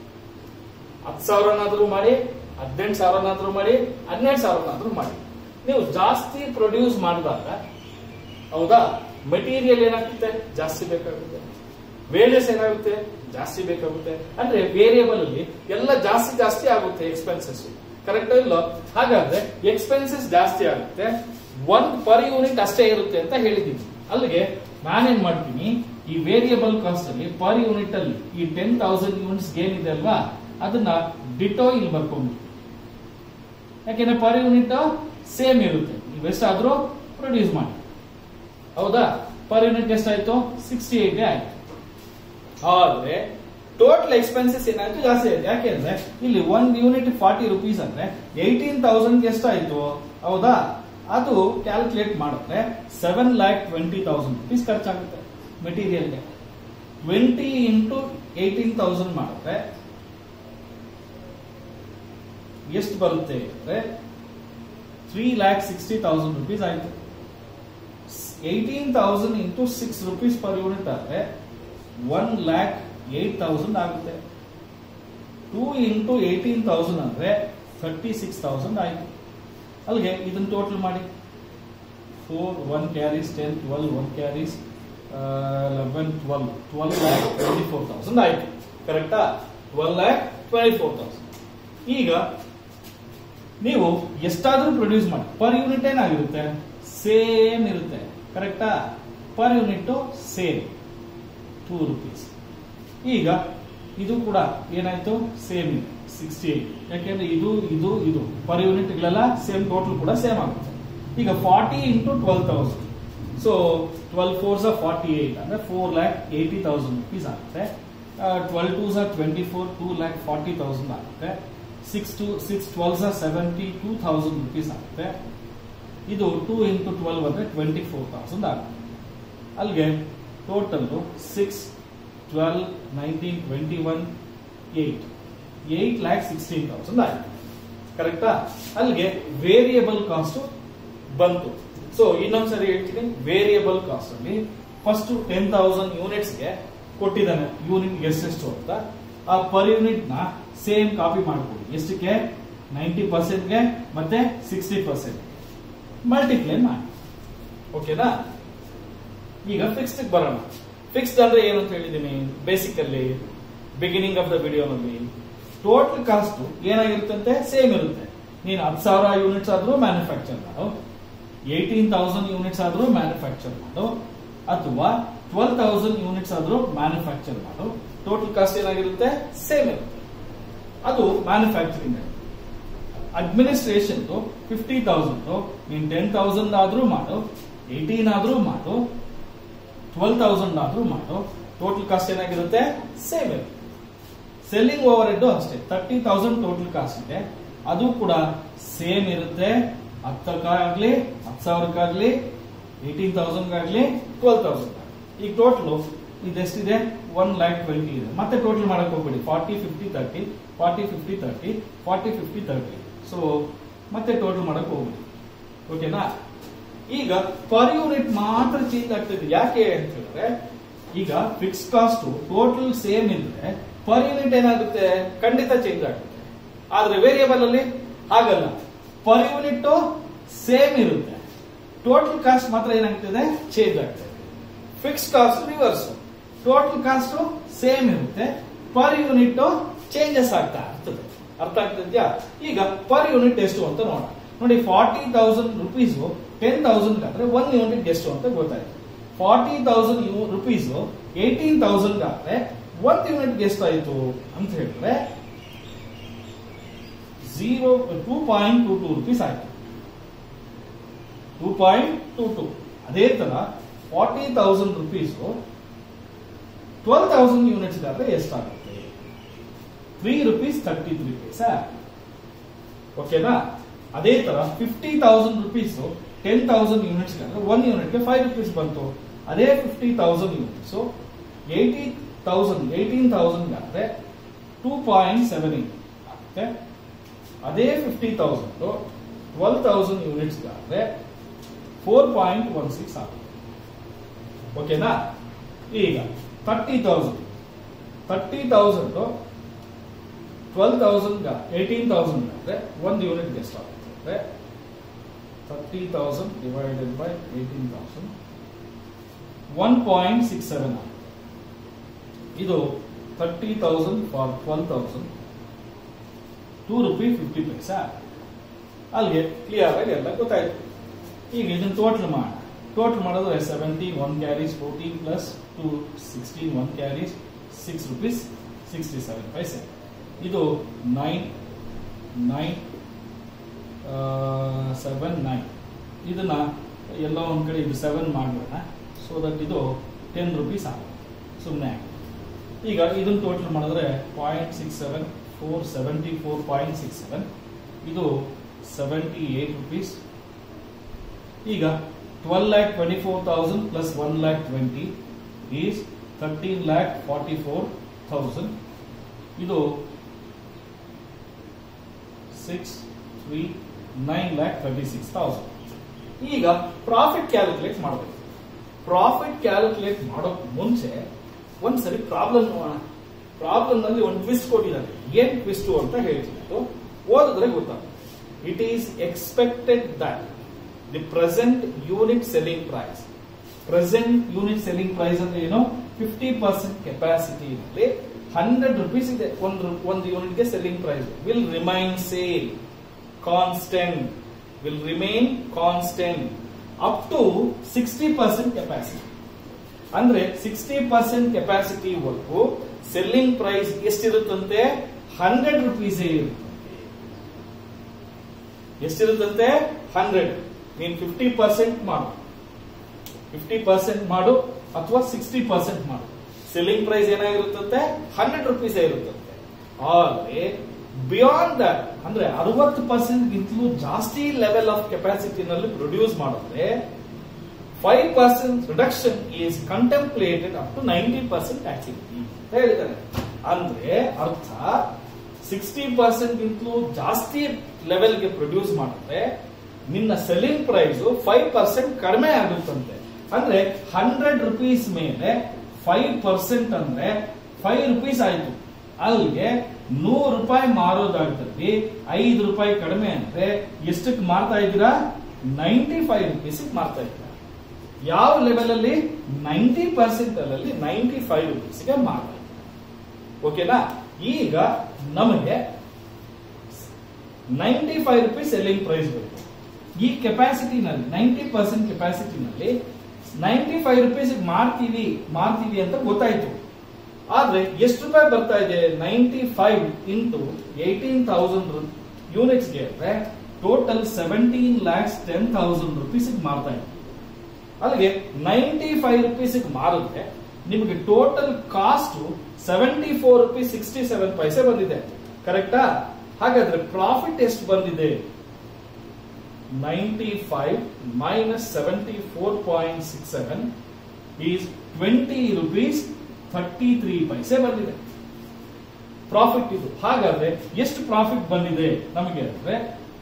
ಹತ್ತು ಸಾವಿರನಾದ್ರೂ ಮಾಡಿ ಹದಿನೆಂಟು ಸಾವಿರನಾದ್ರೂ ಮಾಡಿ ಹನ್ನೆರಡು ಸಾವಿರನಾದ್ರೂ ಮಾಡಿ ನೀವು ಜಾಸ್ತಿ ಪ್ರೊಡ್ಯೂಸ್ ಮಾಡಿದಾಗ ಹೌದಾ ಮೆಟೀರಿಯಲ್ ಏನಾಗುತ್ತೆ ಜಾಸ್ತಿ ಬೇಕಾಗುತ್ತೆ ವೇಜಸ್ ಏನಾಗುತ್ತೆ ಜಾಸ್ತಿ ಬೇಕಾಗುತ್ತೆ ಅಂದ್ರೆ ವೇರಿಯಬಲ್ ಅಲ್ಲಿ ಎಲ್ಲ ಜಾಸ್ತಿ ಜಾಸ್ತಿ ಆಗುತ್ತೆ ಎಕ್ಸ್ಪೆನ್ಸಸ್ ಕರೆಕ್ಟ್ ಇಲ್ಲ ಹಾಗಾದ್ರೆ ಎಕ್ಸ್ಪೆನ್ಸಸ್ ಜಾಸ್ತಿ ಆಗುತ್ತೆ ಒಂದ್ ಪರ್ ಯೂನಿಟ್ ಅಷ್ಟೇ ಇರುತ್ತೆ ಅಂತ ಹೇಳಿದೀನಿ ಅಲ್ಲಿಗೆ ನಾನೇನ್ ಮಾಡ್ತೀನಿ ಈ ವೇರಿಯಬಲ್ ಕಾಸ್ಟ್ ಅಲ್ಲಿ ಪರ್ ಯೂನಿಟ್ ಅಲ್ಲಿ ಈ ಟೆನ್ ತೌಸಂಡ್ ಯೂನಿಟ್ಸ್ ಏನಿದೆ ಅಲ್ವಾ ಅದನ್ನ ಡಿಟೋ ಇಲ್ಲಿ ಬರ್ಕೊಂಡ್ಬಿಟ್ಟು ಯಾಕೆಂದ್ರೆ ಪರ್ ಯೂನಿಟ್ ಸೇಮ್ ಇರುತ್ತೆ ನೀವೆಷ್ಟಾದ್ರೂ ಪ್ರೊಡ್ಯೂಸ್ ಮಾಡಿ ಹೌದಾ ಪರ್ ಯೂನಿಟ್ ಎಷ್ಟಾಯ್ತು ಸಿಕ್ಸ್ಟಿ ಏಟ್ ಆಯ್ತು ಆದ್ರೆ ಟೋಟಲ್ ಎಕ್ಸ್ಪೆನ್ಸಸ್ ಏನಾಯ್ತು ಜಾಸ್ತಿ ಆಯ್ತು ಯಾಕೆಂದ್ರೆ ಇಲ್ಲಿ ಒಂದ್ ಯೂನಿಟ್ ಫಾರ್ಟಿ ರುಪೀಸ್ ಅಂದ್ರೆ ಏಯ್ಟೀನ್ ತೌಸಂಡ್ ಎಷ್ಟಾಯ್ತು ಹೌದಾ ಅದು ಕ್ಯಾಲ್ಕುಲೇಟ್ ಮಾಡಿದ್ರೆ seven lakh twenty thousand rupees ಖರ್ಚಾಗುತ್ತೆ ಮೆಟೀರಿಯಲ್ಗೆ ಟ್ವೆಂಟಿ ಇಂಟು ಏಯ್ಟೀನ್ ತೌಸಂಡ್ ಮಾಡಿದ್ರೆ ಎಷ್ಟು ಬರುತ್ತೆ ಅಂದ್ರೆ three lakh sixty thousand rupees ಆಯ್ತು eighteen thousand into six rupees per unit ಆದ್ರೆ ಒನ್ ಲ್ಯಾಕ್ ಏಟ್ ತೌಸಂಡ್ ಆಗುತ್ತೆ ಟೂ ಇಂಟು ಏಯ್ಟೀನ್ ತೌಸಂಡ್ ಅಂದ್ರೆ ಥರ್ಟಿ ಸಿಕ್ಸ್ ತೌಸಂಡ್ ಆಯ್ತು ಅಲ್ಲಿಗೆ ಇದನ್ನ ಟೋಟಲ್ ಮಾಡಿ four one carries ten twelve one carries eleven twelve twelve lakh twenty four thousand ಆಯ್ತು ಕರೆಕ್ಟಾ twelve lakh twenty four thousand ಈಗ ನೀವು ಎಷ್ಟಾದ್ರೂ ಪ್ರೊಡ್ಯೂಸ್ ಮಾಡಿ ಪರ್ ಯೂನಿಟ್ ಏನಾಗಿರುತ್ತೆ ಸೇಮ್ ಇರುತ್ತೆ ಕರೆಕ್ಟಾ per unit same two rupees ಈಗ ಇದು ಕೂಡ ಏನಾಯ್ತು ಸೇಮ್ ಇದೆ ಸಿಕ್ಸ್ಟಿ ಏಟ್ ಯಾಕೆಂದ್ರೆ ಇದು ಇದು ಇದು ಪರ್ ಯೂನಿಟ್ಗಳೆಲ್ಲ ಸೇಮ್ ಟೋಟಲ್ ಕೂಡ ಸೇಮ್ ಆಗುತ್ತೆ ಈಗ forty into twelve thousand so twelve fours forty eight ಅಂದ್ರೆ four lakh eighty thousand rupees ಆಗುತ್ತೆ twelve twos twenty four two lakh forty thousand ಆಗುತ್ತೆ six two six twelves seventy two thousand rupees ಆಗುತ್ತೆ ಇದು two into twelve ಅಂದ್ರೆ twenty four thousand ಆಗುತ್ತೆ ಅಲ್ಲಿಗೆ total six twelve nineteen twenty one eight eight lakh sixteen thousand ಆಯ್ತು ಕರೆಕ್ಟಾ ಅಲ್ಲಿಗೆ variable cost ಬಂತು ಸೊ ಇನ್ನೊಂದ್ಸರಿ ಹೇಳ್ತೀನಿ ವೇರಿಯಬಲ್ ಕಾಸ್ಟ್ ಅಲ್ಲಿ ಫಸ್ಟ್ ಟೆನ್ ತೌಸಂಡ್ ಯೂನಿಟ್ಸ್ ಗೆ ಕೊಟ್ಟಿದ್ದಾನೆ ಯೂನಿಟ್ ಎಷ್ಟೆಷ್ಟು ಅಂತ ಆ ಪರ್ ಯೂನಿಟ್ ನ ಸೇಮ್ ಕಾಪಿ ಮಾಡ್ಕೊಡಿ ಎಷ್ಟಕ್ಕೆ ನೈಂಟಿ ಪರ್ಸೆಂಟ್ಗೆ ಮತ್ತೆ ಸಿಕ್ಸ್ಟಿ ಪರ್ಸೆಂಟ್ ಮಲ್ಟಿಪ್ಲೈ ಮಾಡಿ ಓಕೆನಾ ಈಗ ಫಿಕ್ಸ್ಡ್ ಬರೋಣ ಫಿಕ್ಸ್ಡ್ ಅಂದ್ರೆ ಏನು ಅಂತ ಹೇಳಿದೀನಿ ಬೇಸಿಕ್ ಅಲ್ಲಿ ಬಿಗಿನಿಂಗ್ ಆಫ್ ದ ವಿಡಿಯೋನಲ್ಲಿ ಟೋಟಲ್ ಕಾಸ್ಟ್ ಏನಾಗಿರುತ್ತಂತೆ ಸೇಮ್ ಇರುತ್ತೆ ನೀನು ಹತ್ತು ಸಾವಿರ ಯೂನಿಟ್ಸ್ ಆದ್ರೂ ಮ್ಯಾನುಫ್ಯಾಕ್ಚರ್ ಮಾಡು ಏಯ್ಟೀನ್ ತೌಸಂಡ್ ಯೂನಿಟ್ಸ್ ಆದ್ರೂ ಮ್ಯಾನುಫ್ಯಾಕ್ಚರ್ ಮಾಡು ಅಥವಾ ಟ್ವೆಲ್ ತೌಸಂಡ್ ಯೂನಿಟ್ಸ್ ಆದ್ರೂ ಮ್ಯಾನುಫ್ಯಾಕ್ಚರ್ ಮಾಡು ಟೋಟಲ್ ಕಾಸ್ಟ್ ಏನಾಗಿರುತ್ತೆ ಸೇಮ್ ಇರುತ್ತೆ ಅದು ಮ್ಯಾನುಫ್ಯಾಕ್ಚರಿಂಗ್ ಅಡ್ಮಿನಿಸ್ಟ್ರೇಷನ್ ಫಿಫ್ಟಿ ತೌಸಂಡ್ ನೀನ್ ಟೆನ್ ತೌಸಂಡ್ ಆದ್ರೂ ಮಾಡು ಏಯ್ಟೀನ್ ಆದ್ರೂ ಮಾಡು ಟ್ವೆಲ್ ತೌಸಂಡ್ ಆದ್ರೂ ಮಾಡು ಟೋಟಲ್ ಕಾಸ್ಟ್ ಏನಾಗಿರುತ್ತೆ ಸೇಮ್ ಇರುತ್ತೆ ಸೆಲ್ಲಿಂಗ್ ಓವರ್ ಹೆಡ್ ಅಷ್ಟೇ ತರ್ಟಿ ತೌಸಂಡ್ ಟೋಟಲ್ ಕಾಸ್ಟ್ ಇದೆ ಅದು ಕೂಡ ಸೇಮ್ ಇರುತ್ತೆ ಹತ್ತಕ್ಕಾಗ್ಲಿ ಹತ್ತು ಸಾವಿರಕ್ಕಾಗ್ಲಿ ಏಯ್ಟೀನ್ ತೌಸಂಡ್ಗಾಗ್ಲಿ ಟ್ವೆಲ್ ತೌಸಂಡ್ ಈಗ ಟೋಟಲ್ ಇದೆಷ್ಟಿದೆ ಒನ್ ಲ್ಯಾಕ್ ಟ್ವೆಂಟಿ ಇದೆ ಮತ್ತೆ ಟೋಟಲ್ ಮಾಡಕ್ ಹೋಗ್ಬೇಡಿ forty fifty thirty forty fifty thirty forty fifty thirty so ಮತ್ತೆ ಟೋಟಲ್ ಮಾಡಕ್ ಹೋಗ್ಬೇಡಿ ಓಕೆನಾ ಈಗ ಪರ್ ಯೂನಿಟ್ ಮಾತ್ರ ಚೇಂಜ್ ಆಗ್ತದೆ ಯಾಕೆ ಅಂತ ಹೇಳಿದ್ರೆ ಈಗ ಫಿಕ್ಸ್ ಕಾಸ್ಟ್ ಟೋಟಲ್ ಸೇಮ್ ಇದ್ರೆ ಪರ್ ಯೂನಿಟ್ ಏನಾಗುತ್ತೆ ಖಂಡಿತ ಚೇಂಜ್ ಆಗುತ್ತೆ ಆದ್ರೆ ವೇರಿಯಬಲ್ ಅಲ್ಲಿ ಹಾಗಲ್ಲ ಪರ್ ಯೂನಿಟ್ ಸೇಮ್ ಇರುತ್ತೆ ಟೋಟಲ್ ಕಾಸ್ಟ್ ಮಾತ್ರ ಏನಾಗ್ತದೆ ಚೇಂಜ್ ಆಗ್ತದೆ fix cost reverse total cost same ಇರುತ್ತೆ ಪರ್ ಯೂನಿಟ್ ಚೇಂಜಸ್ ಆಗ್ತಾ ಇರ್ತದೆ ಅರ್ಥ ಆಗ್ತಿದ್ಯಾ ಈಗ ಪರ್ ಯೂನಿಟ್ ಎಷ್ಟು ಅಂತ ನೋಡೋಣ ನೋಡಿ forty thousand rupees ten thousand ಆದ್ರೆ ಒನ್ ಯೂನಿಟ್ ಎಷ್ಟು ಅಂತ ಗೊತ್ತಾಯ್ತು forty thousand rupees eighteen thousand ಆದ್ರೆ ಒಂದ್ ಯೂನಿಟ್ ಎಷ್ಟಾಯ್ತು ಅಂತ ಹೇಳಿದ್ರೆ zero two point two two rupees ಆಯ್ತು ಟೂ ಪಾಯಿಂಟ್ ಟೂ ಟೂ ಅದೇ ತರ forty thousand rupees twelve thousand units ಆದ್ರೆ ಎಷ್ಟಾಗುತ್ತೆ three rupees thirty three paisa ಓಕೆನಾ ಅದೇ ತರ fifty thousand rupees ten thousand units ಅಂದ್ರೆ ಒನ್ ಯೂನಿಟ್ಗೆ ಫೈವ್ ರುಪೀಸ್ ಬಂತು ಅದೇ fifty thousand units eighty thousand eighteen thousand ಆದ್ರೆ ಟೂ ಪಾಯಿಂಟ್ ಸೆವೆನ್ ಏಟ್ ಆಗುತ್ತೆ ಅದೇ fifty thousand twelve thousand units ಆದ್ರೆ ಫೋರ್ ಪಾಯಿಂಟ್ ಒನ್ ಸಿಕ್ಸ್ ಆಗುತ್ತೆ ಓಕೆನಾ ಈಗ thirty thousand thirty thousand twelve thousand eighteen thousand ಅಂದ್ರೆ ಒಂದು ಯೂನಿಟ್ ಎಷ್ಟಾಗುತ್ತೆ ಅಂದ್ರೆ thirty thousand divided by eighteen thousand one point six seven ಆಗುತ್ತೆ ಇದು thirty thousand for twelve thousand two rupee fifty paisa ಅಲ್ಲಿಗೆ ಕ್ಲಿಯರ್ ಆಗಿ ಎಲ್ಲ ಗೊತ್ತಾಯ್ತು ಈಗ ಇದನ್ನ ಟೋಟಲ್ ಮಾಡೋಣ ಟೋಟಲ್ ಮಾಡಿದ್ರೆ seventy one carries fourteen plus two sixteen one carries six rupees sixty seven paise ಇದು ನೈನ್ ನೈನ್ ಸೆವೆನ್ ನೈನ್ ಇದನ್ನ ಎಲ್ಲ ಒಂದ್ ಕಡೆ ಇದು ಸೆವೆನ್ ಮಾಡೋಣ ಸೊ ದಟ್ ಇದು ಟೆನ್ ರುಪೀಸ್ ಆಗುತ್ತೆ ಸುಮ್ಮನೆ ಈಗ ಇದನ್ನ ಟೋಟಲ್ ಮಾಡಿದ್ರೆ point six seven four seventy four point six seven ಇದು ಸೆವೆಂಟಿ ಏಟ್ ರುಪೀಸ್ ಈಗ twelve lakh twenty four thousand plus one lakh twenty is thirteen lakh forty four thousand ಇದು six three nine lakh thirty six thousand ಈಗ profit calculate ಮಾಡಬೇಕು profit calculate ಮಾಡೋಕ್ ಮುಂಚೆ ಒಂದ್ಸರಿ problem ನೋಡೋಣ problem ನಲ್ಲಿ ಒಂದು ಟ್ವಿಸ್ಟ್ ಕೊಟ್ಟಿದ್ದಾರೆ ಏನ್ ಟ್ವಿಸ್ಟ್ ಅಂತ ಹೇಳ್ತೀನಿ ಅದು ಓದಿದ್ರೆ ಗೊತ್ತಾಗುತ್ತೆ it is expected that the present unit selling price present unit selling price ಅಂದ್ರೆ ಏನು ಫಿಫ್ಟಿ ಪರ್ಸೆಂಟ್ ಕೆಪಾಸಿಟಿನಲ್ಲಿ ಹಂಡ್ರೆಡ್ ರುಪೀಸ್ ಇದೆ ಒಂದು ಒಂದು ಯೂನಿಟ್ಗೆ selling price will remain sale constant will remain constant up to sixty percent capacity ಅಂದ್ರೆ sixty percent capacity ವರೆಗೂ selling price ಎಷ್ಟಿರುತ್ತಂತೆ ಹಂಡ್ರೆಡ್ ರುಪೀಸ್ ಇರುತ್ತೆ ಎಷ್ಟಿರುತ್ತಂತೆ ಹಂಡ್ರೆಡ್ ನೀನ್ ಫಿಫ್ಟಿ ಪರ್ಸೆಂಟ್ ಮಾಡು ಫಿಫ್ಟಿ ಪರ್ಸೆಂಟ್ ಮಾಡು ಅಥವಾ ಸಿಕ್ಸ್ಟಿ ಪರ್ಸೆಂಟ್ ಮಾಡು ಸೆಲ್ಲಿಂಗ್ ಪ್ರೈಸ್ ಏನಾಗಿರುತ್ತಂತೆ ಹಂಡ್ರೆಡ್ ರುಪೀಸ್ ಇರುತ್ತಂತೆ ಆದ್ರೆ ಬಿಯಾಂಡ್ ದಟ್ ಅಂದ್ರೆ ಅರವತ್ತು ಪರ್ಸೆಂಟ್ ಗಿಂತಲೂ ಜಾಸ್ತಿ ಲೆವೆಲ್ ಆಫ್ ಕೆಪಾಸಿಟಿನಲ್ಲಿ ಪ್ರೊಡ್ಯೂಸ್ ಮಾಡಿದ್ರೆ five percent reduction is contemplated up to ninety percent activity ಅಂತ ಹೇಳಿದ್ದಾರೆ ಅಂದ್ರೆ ಅರ್ಥ ಸಿಕ್ಸ್ಟಿ ಪರ್ಸೆಂಟ್ ಗಿಂತಲೂ ಜಾಸ್ತಿ ಲೆವೆಲ್ಗೆ ಪ್ರೊಡ್ಯೂಸ್ ಮಾಡಿದ್ರೆ ನಿನ್ನ ಸೆಲ್ಲಿಂಗ್ ಪ್ರೈಸ್ ಫೈವ್ ಪರ್ಸೆಂಟ್ ಕಡಿಮೆ ಆಗುತ್ತಂತೆ ಅಂದ್ರೆ ಹಂಡ್ರೆಡ್ ರುಪೀಸ್ ಮೇಲೆ ಫೈವ್ ಪರ್ಸೆಂಟ್ ಅಂದ್ರೆ ಫೈವ್ ರುಪೀಸ್ ಆಯ್ತು ಅಲ್ಲಿಗೆ ನೂರು ರೂಪಾಯಿ ಮಾರೋದಾಗ್ತದೆ ಐದು ರೂಪಾಯಿ ಕಡಿಮೆ ಅಂದ್ರೆ ಎಷ್ಟಕ್ಕೆ ಮಾರ್ತಾ ಇದ್ದೀರಾ ನೈಂಟಿ ಫೈವ್ ರುಪೀಸ್ ಮಾರ್ತಾ ಇದ್ದೀರಾ ಯಾವ ಲೆವೆಲ್ ಅಲ್ಲಿ ನೈಂಟಿ ಪರ್ಸೆಂಟ್ ಅಲ್ಲಿ ನೈಂಟಿ ಫೈವ್ ರುಪೀಸ್ಗೆ ಮಾರ್ತಾ ಇದ್ದೀರಾ ಓಕೆನಾ ಈಗ ನಮಗೆ ninety five rupees selling price ಬೇಕು ಈ ಕೆಪಾಸಿಟಿನಲ್ಲಿ ನೈಂಟಿ ಪರ್ಸೆಂಟ್ ಕೆಪಾಸಿಟಿನಲ್ಲಿ ನೈಂಟಿ ಫೈವ್ ರುಪೀಸ್ ಮಾರ್ತೀವಿ ಮಾರ್ತೀವಿ ಅಂತ ಗೊತ್ತಾಯ್ತು ಆದ್ರೆ ಎಷ್ಟು ರೂಪಾಯಿ ಬರ್ತಾ ಇದೆ ninety five into eighteen thousand ಯೂನಿಟ್ಸ್ಗೆ ಅಂದ್ರೆ total seventeen lakhs ten thousand rupees ಮಾರ್ತಾ ಇದೆ ಅಲ್ಲಿಗೆ ನೈಂಟಿ ಫೈವ್ ರುಪೀಸ್ ಮಾರಿದ್ರೆ ನಿಮಗೆ total cost seventy four rupees sixty seven paise ಬಂದಿದೆ ಕರೆಕ್ಟಾ ಹಾಗಾದ್ರೆ ಪ್ರಾಫಿಟ್ ಎಷ್ಟು ಬಂದಿದೆ ninety five minus seventy four point six seven is twenty rupees thirty three paise ಬಂದಿದೆ ಪ್ರಾಫಿಟ್ ಇದು ಹಾಗಾದ್ರೆ ಎಷ್ಟು ಪ್ರಾಫಿಟ್ ಬಂದಿದೆ ನಮಗೆ ಅಂದ್ರೆ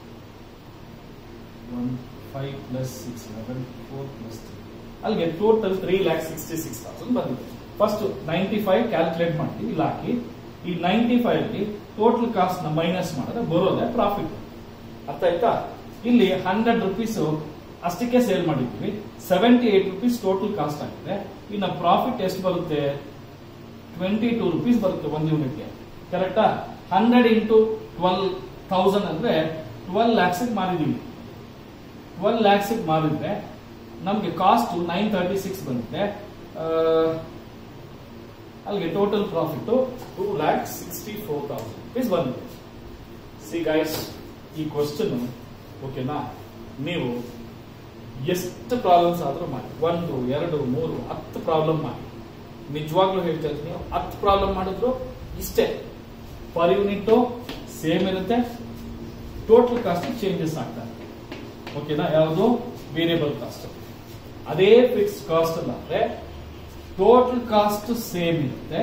one five plus six eleven four plus three ಅಲ್ಲಿಗೆ total three lakh sixty six thousand ಬಂದಿದೆ ಫಸ್ಟ್ ನೈಂಟಿ ಫೈವ್ ಕ್ಯಾಲ್ಕುಲೇಟ್ ಮಾಡ್ತೀವಿ ಇಲ್ಲಿ ಹಾಕಿ ಈ ನೈಂಟಿ ಫೈವ್ ಅಲ್ಲಿ ಟೋಟಲ್ ಕಾಸ್ಟ್ ನ ಮೈನಸ್ ಮಾಡಿದ್ರೆ ಬರೋದೇ ಪ್ರಾಫಿಟ್ ಅರ್ಥ ಆಯ್ತಾ ಇಲ್ಲಿ ಹಂಡ್ರೆಡ್ ರುಪೀಸ್ ಅಷ್ಟಕ್ಕೆ ಸೇಲ್ ಮಾಡಿದ್ವಿ seventy eight rupees total cost ಆಗಿದೆ ಇನ್ನು ಪ್ರಾಫಿಟ್ ಎಷ್ಟು ಬರುತ್ತೆ ಟ್ವೆಂಟಿ ಟೂ ರುಪೀಸ್ ಬರುತ್ತೆ ಒಂದು ಯೂನಿಟ್ಗೆ ಕರೆಕ್ಟಾ ಹಂಡ್ರೆಡ್ ಇಂಟು ಟ್ವೆಲ್ ತೌಸಂಡ್ ಅಂದ್ರೆ ಟ್ವೆಲ್ ಲ್ಯಾಕ್ಸ್ ಮಾರಿದೀವಿ ಟ್ವೆಲ್ ಲ್ಯಾಕ್ಸ್ ಮಾರಿದ್ರೆ ನಮಗೆ ಕಾಸ್ಟ್ ನೈನ್ ತರ್ಟಿ ಸಿಕ್ಸ್ ಬಂದಿದೆ ಆ, ಅಲ್ಲಿಗೆ total profit two lakh sixty four thousand rupees ಬಂದಿದೆ ಸಿ ಗೈಸ್ ಈ ಕ್ವಶನ್ ಓಕೆನಾ ನೀವು ಎಷ್ಟು ಪ್ರಾಬ್ಲಮ್ಸ್ ಆದ್ರೂ ಮಾಡಿ ಒಂದು ಎರಡು ಮೂರು ಹತ್ತು ಪ್ರಾಬ್ಲಮ್ ಮಾಡಿ ನಿಜವಾಗ್ಲೂ ಹೇಳ್ತಾ ಇದ್ದೀನಿ ಹತ್ತು ಪ್ರಾಬ್ಲಮ್ ಮಾಡಿದ್ರು ಇಷ್ಟೇ ಪರ್ ಯೂನಿಟ್ ಸೇಮ್ ಇರುತ್ತೆ ಟೋಟಲ್ ಕಾಸ್ಟ್ ಚೇಂಜಸ್ ಆಗ್ತಾ ಇರುತ್ತೆ ಓಕೆನಾ ಯಾವುದು ವೇರಿಯಬಲ್ ಕಾಸ್ಟ್ ಅದೇ ಫಿಕ್ಸ್ ಕಾಸ್ಟ್ ಅಂದ್ರೆ ಟೋಟಲ್ ಕಾಸ್ಟ್ ಸೇಮ್ ಇರುತ್ತೆ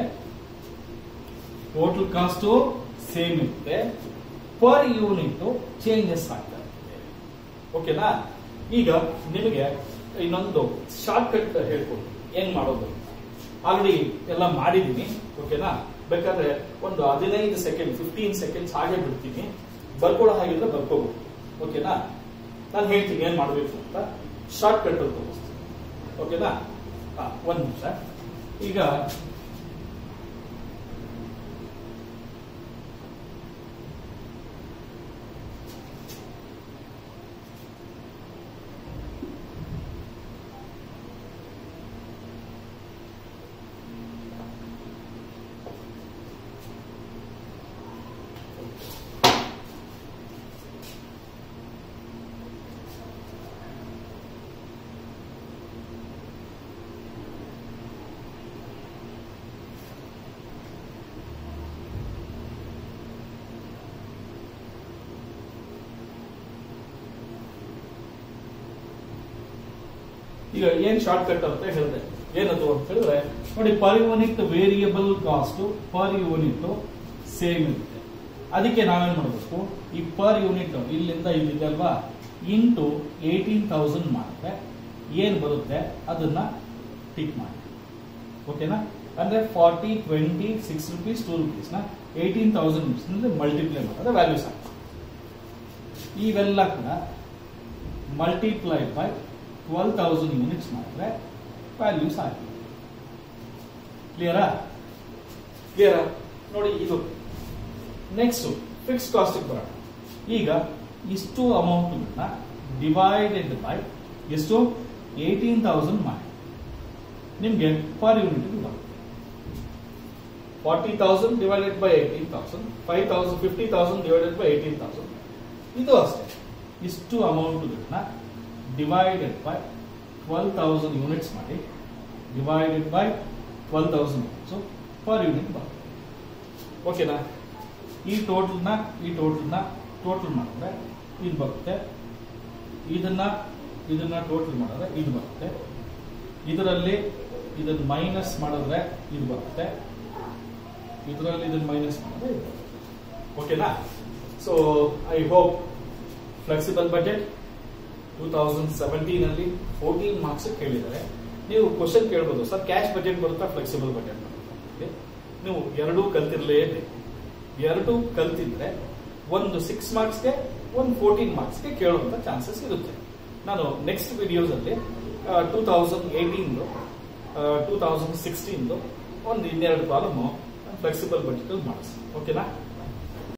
ಟೋಟಲ್ ಕಾಸ್ಟ್ ಸೇಮ್ ಇರುತ್ತೆ ಪರ್ ಯೂನಿಟ್ ಚೇಂಜಸ್ ಆಗ್ತಾ ಇರುತ್ತೆ ಓಕೆನಾ ಈಗ ನಿಮಗೆ ಇನ್ನೊಂದು ಶಾರ್ಟ್ ಕಟ್ ಹೇಳ್ಕೊಡ್ತೀನಿ ಏನ್ ಮಾಡೋದು ಆಲ್ರೆಡಿ ಎಲ್ಲ ಮಾಡಿದೀನಿ ಓಕೆನಾ ಬೇಕಾದ್ರೆ ಒಂದು ಹದಿನೈದು ಸೆಕೆಂಡ್ ಫಿಫ್ಟೀನ್ ಸೆಕೆಂಡ್ಸ್ ಹಾಗೆ ಬಿಡ್ತೀನಿ ಬರ್ಕೊಳ್ಳೋ ಹಾಗಿದ್ರೆ ಬರ್ಕೋಬಹುದು ಓಕೆನಾ ನಾನು ಹೇಳ್ತೀನಿ ಏನ್ ಮಾಡಬೇಕು ಅಂತ ಶಾರ್ಟ್ ಕಟ್ ಅಲ್ಲಿ ತೋರಿಸ್ತೀನಿ ಓಕೆನಾ ಹಾ ಒಂದ್ ನಿಮಿಷ ಈಗ ಈಗ ಏನ್ ಶಾರ್ಟ್ ಕಟ್ ಅಂತ ಹೇಳಿದೆ ಏನದು ಅಂತ ಹೇಳಿದ್ರೆ ನೋಡಿ per unit variable cost per unit same ಇರುತ್ತೆ ಅದಕ್ಕೆ ನಾವೇನ್ ಮಾಡಬೇಕು ಈ ಪರ್ ಯೂನಿಟ್ ಇಲ್ಲಿಂದ ಇಲ್ಲಿದೆ ಅಲ್ವಾ ಇಂಟು ಏಯ್ಟೀನ್ ತೌಸಂಡ್ ಮಾಡಿದ್ರೆ ಏನ್ ಬರುತ್ತೆ ಅದನ್ನ ಟಿಕ್ ಮಾಡಿ ಓಕೆನಾ ಅಂದ್ರೆ forty twenty six rupees two rupees ನ ಏಯ್ಟೀನ್ ತೌಸಂಡ್ ರುಪೀಸ್ ಮಲ್ಟಿಪ್ಲೈ ಮಾಡಿದ್ರೆ ವ್ಯಾಲ್ಯೂಸ್ ಆಗ್ತದೆ ಇವೆಲ್ಲ ಕೂಡ multiply by twelve thousand units ಮಾಡಿದ್ರೆ ವ್ಯಾಲ್ಯೂಸ್ ಆಗ್ತದೆ ಕ್ಲಿಯರಾ ಕ್ಲಿಯರಾ ನೋಡಿ ಇದು ನೆಕ್ಸ್ಟ್ ಫಿಕ್ಸ್ ಕಾಸ್ಟ್ ಬರೋಣ ಈಗ ಇಷ್ಟು ಅಮೌಂಟ್ ಡಿವೈಡೆಡ್ ಬೈ ಎಷ್ಟು ಏಯ್ಟೀನ್ ತೌಸಂಡ್ ಮಾಡಿ ನಿಮ್ಗೆ ಪರ್ ಯೂನಿಟ್ ಬರುತ್ತೆ forty thousand divided by eighteen thousand five thousand fifty thousand divided by eighteen thousand ಇದು ಅಷ್ಟೇ ಇಷ್ಟು ಅಮೌಂಟ್ಗಳನ್ನ divided by twelve thousand units ಮಾಡಿ divided by twelve thousand units per unit ಬರುತ್ತೆ ಓಕೆನಾ ಈ ಟೋಟಲ್ನ ಈ ಟೋಟಲ್ನ ಟೋಟಲ್ ಮಾಡಿದ್ರೆ ಇದು ಬರುತ್ತೆ ಇದನ್ನ ಇದನ್ನ ಟೋಟಲ್ ಮಾಡಿದ್ರೆ ಇದು ಬರುತ್ತೆ ಇದರಲ್ಲಿ ಇದನ್ನ ಮೈನಸ್ ಮಾಡಿದ್ರೆ ಇದು ಬರುತ್ತೆ ಇದರಲ್ಲಿ ಇದನ್ನ ಮೈನಸ್ ಮಾಡಿದ್ರೆ ಇದು ಬರುತ್ತೆ ಓಕೆನಾ so I hope flexible budget two thousand seventeen ಅಲ್ಲಿ ಫೋರ್ಟೀನ್ ಮಾರ್ಕ್ಸ್ ಕೇಳಿದ್ದಾರೆ ನೀವು ಕ್ವಶನ್ ಕೇಳ್ಬೋದು ಸರ್ ಕ್ಯಾಶ್ ಬಜೆಟ್ ಬರುತ್ತಾ ಫ್ಲೆಕ್ಸಿಬಲ್ ಬಜೆಟ್ ಬರುತ್ತಾ ಅಂತ. ನೀವು ಎರಡೂ ಕಲ್ತಿರ್ಲೇಬೇಕು ಎರಡೂ ಕಲ್ತಿದ್ರೆ ಒಂದು ಸಿಕ್ಸ್ ಮಾರ್ಕ್ಸ್ಗೆ ಒಂದು ಫೋರ್ಟೀನ್ ಮಾರ್ಕ್ಸ್ಗೆ ಕೇಳುವಂತ ಚಾನ್ಸಸ್ ಇರುತ್ತೆ ನಾನು ನೆಕ್ಸ್ಟ್ ವಿಡಿಯೋಸ್ ಅಲ್ಲಿ two thousand eighteen two thousand sixteen ಒಂದು ಇನ್ನೆರಡು ಪ್ರಾಬ್ಲಮ್ ಫ್ಲೆಕ್ಸಿಬಲ್ ಬಜೆಟ್ ಮಾಡಿಸಿ ಓಕೆನಾ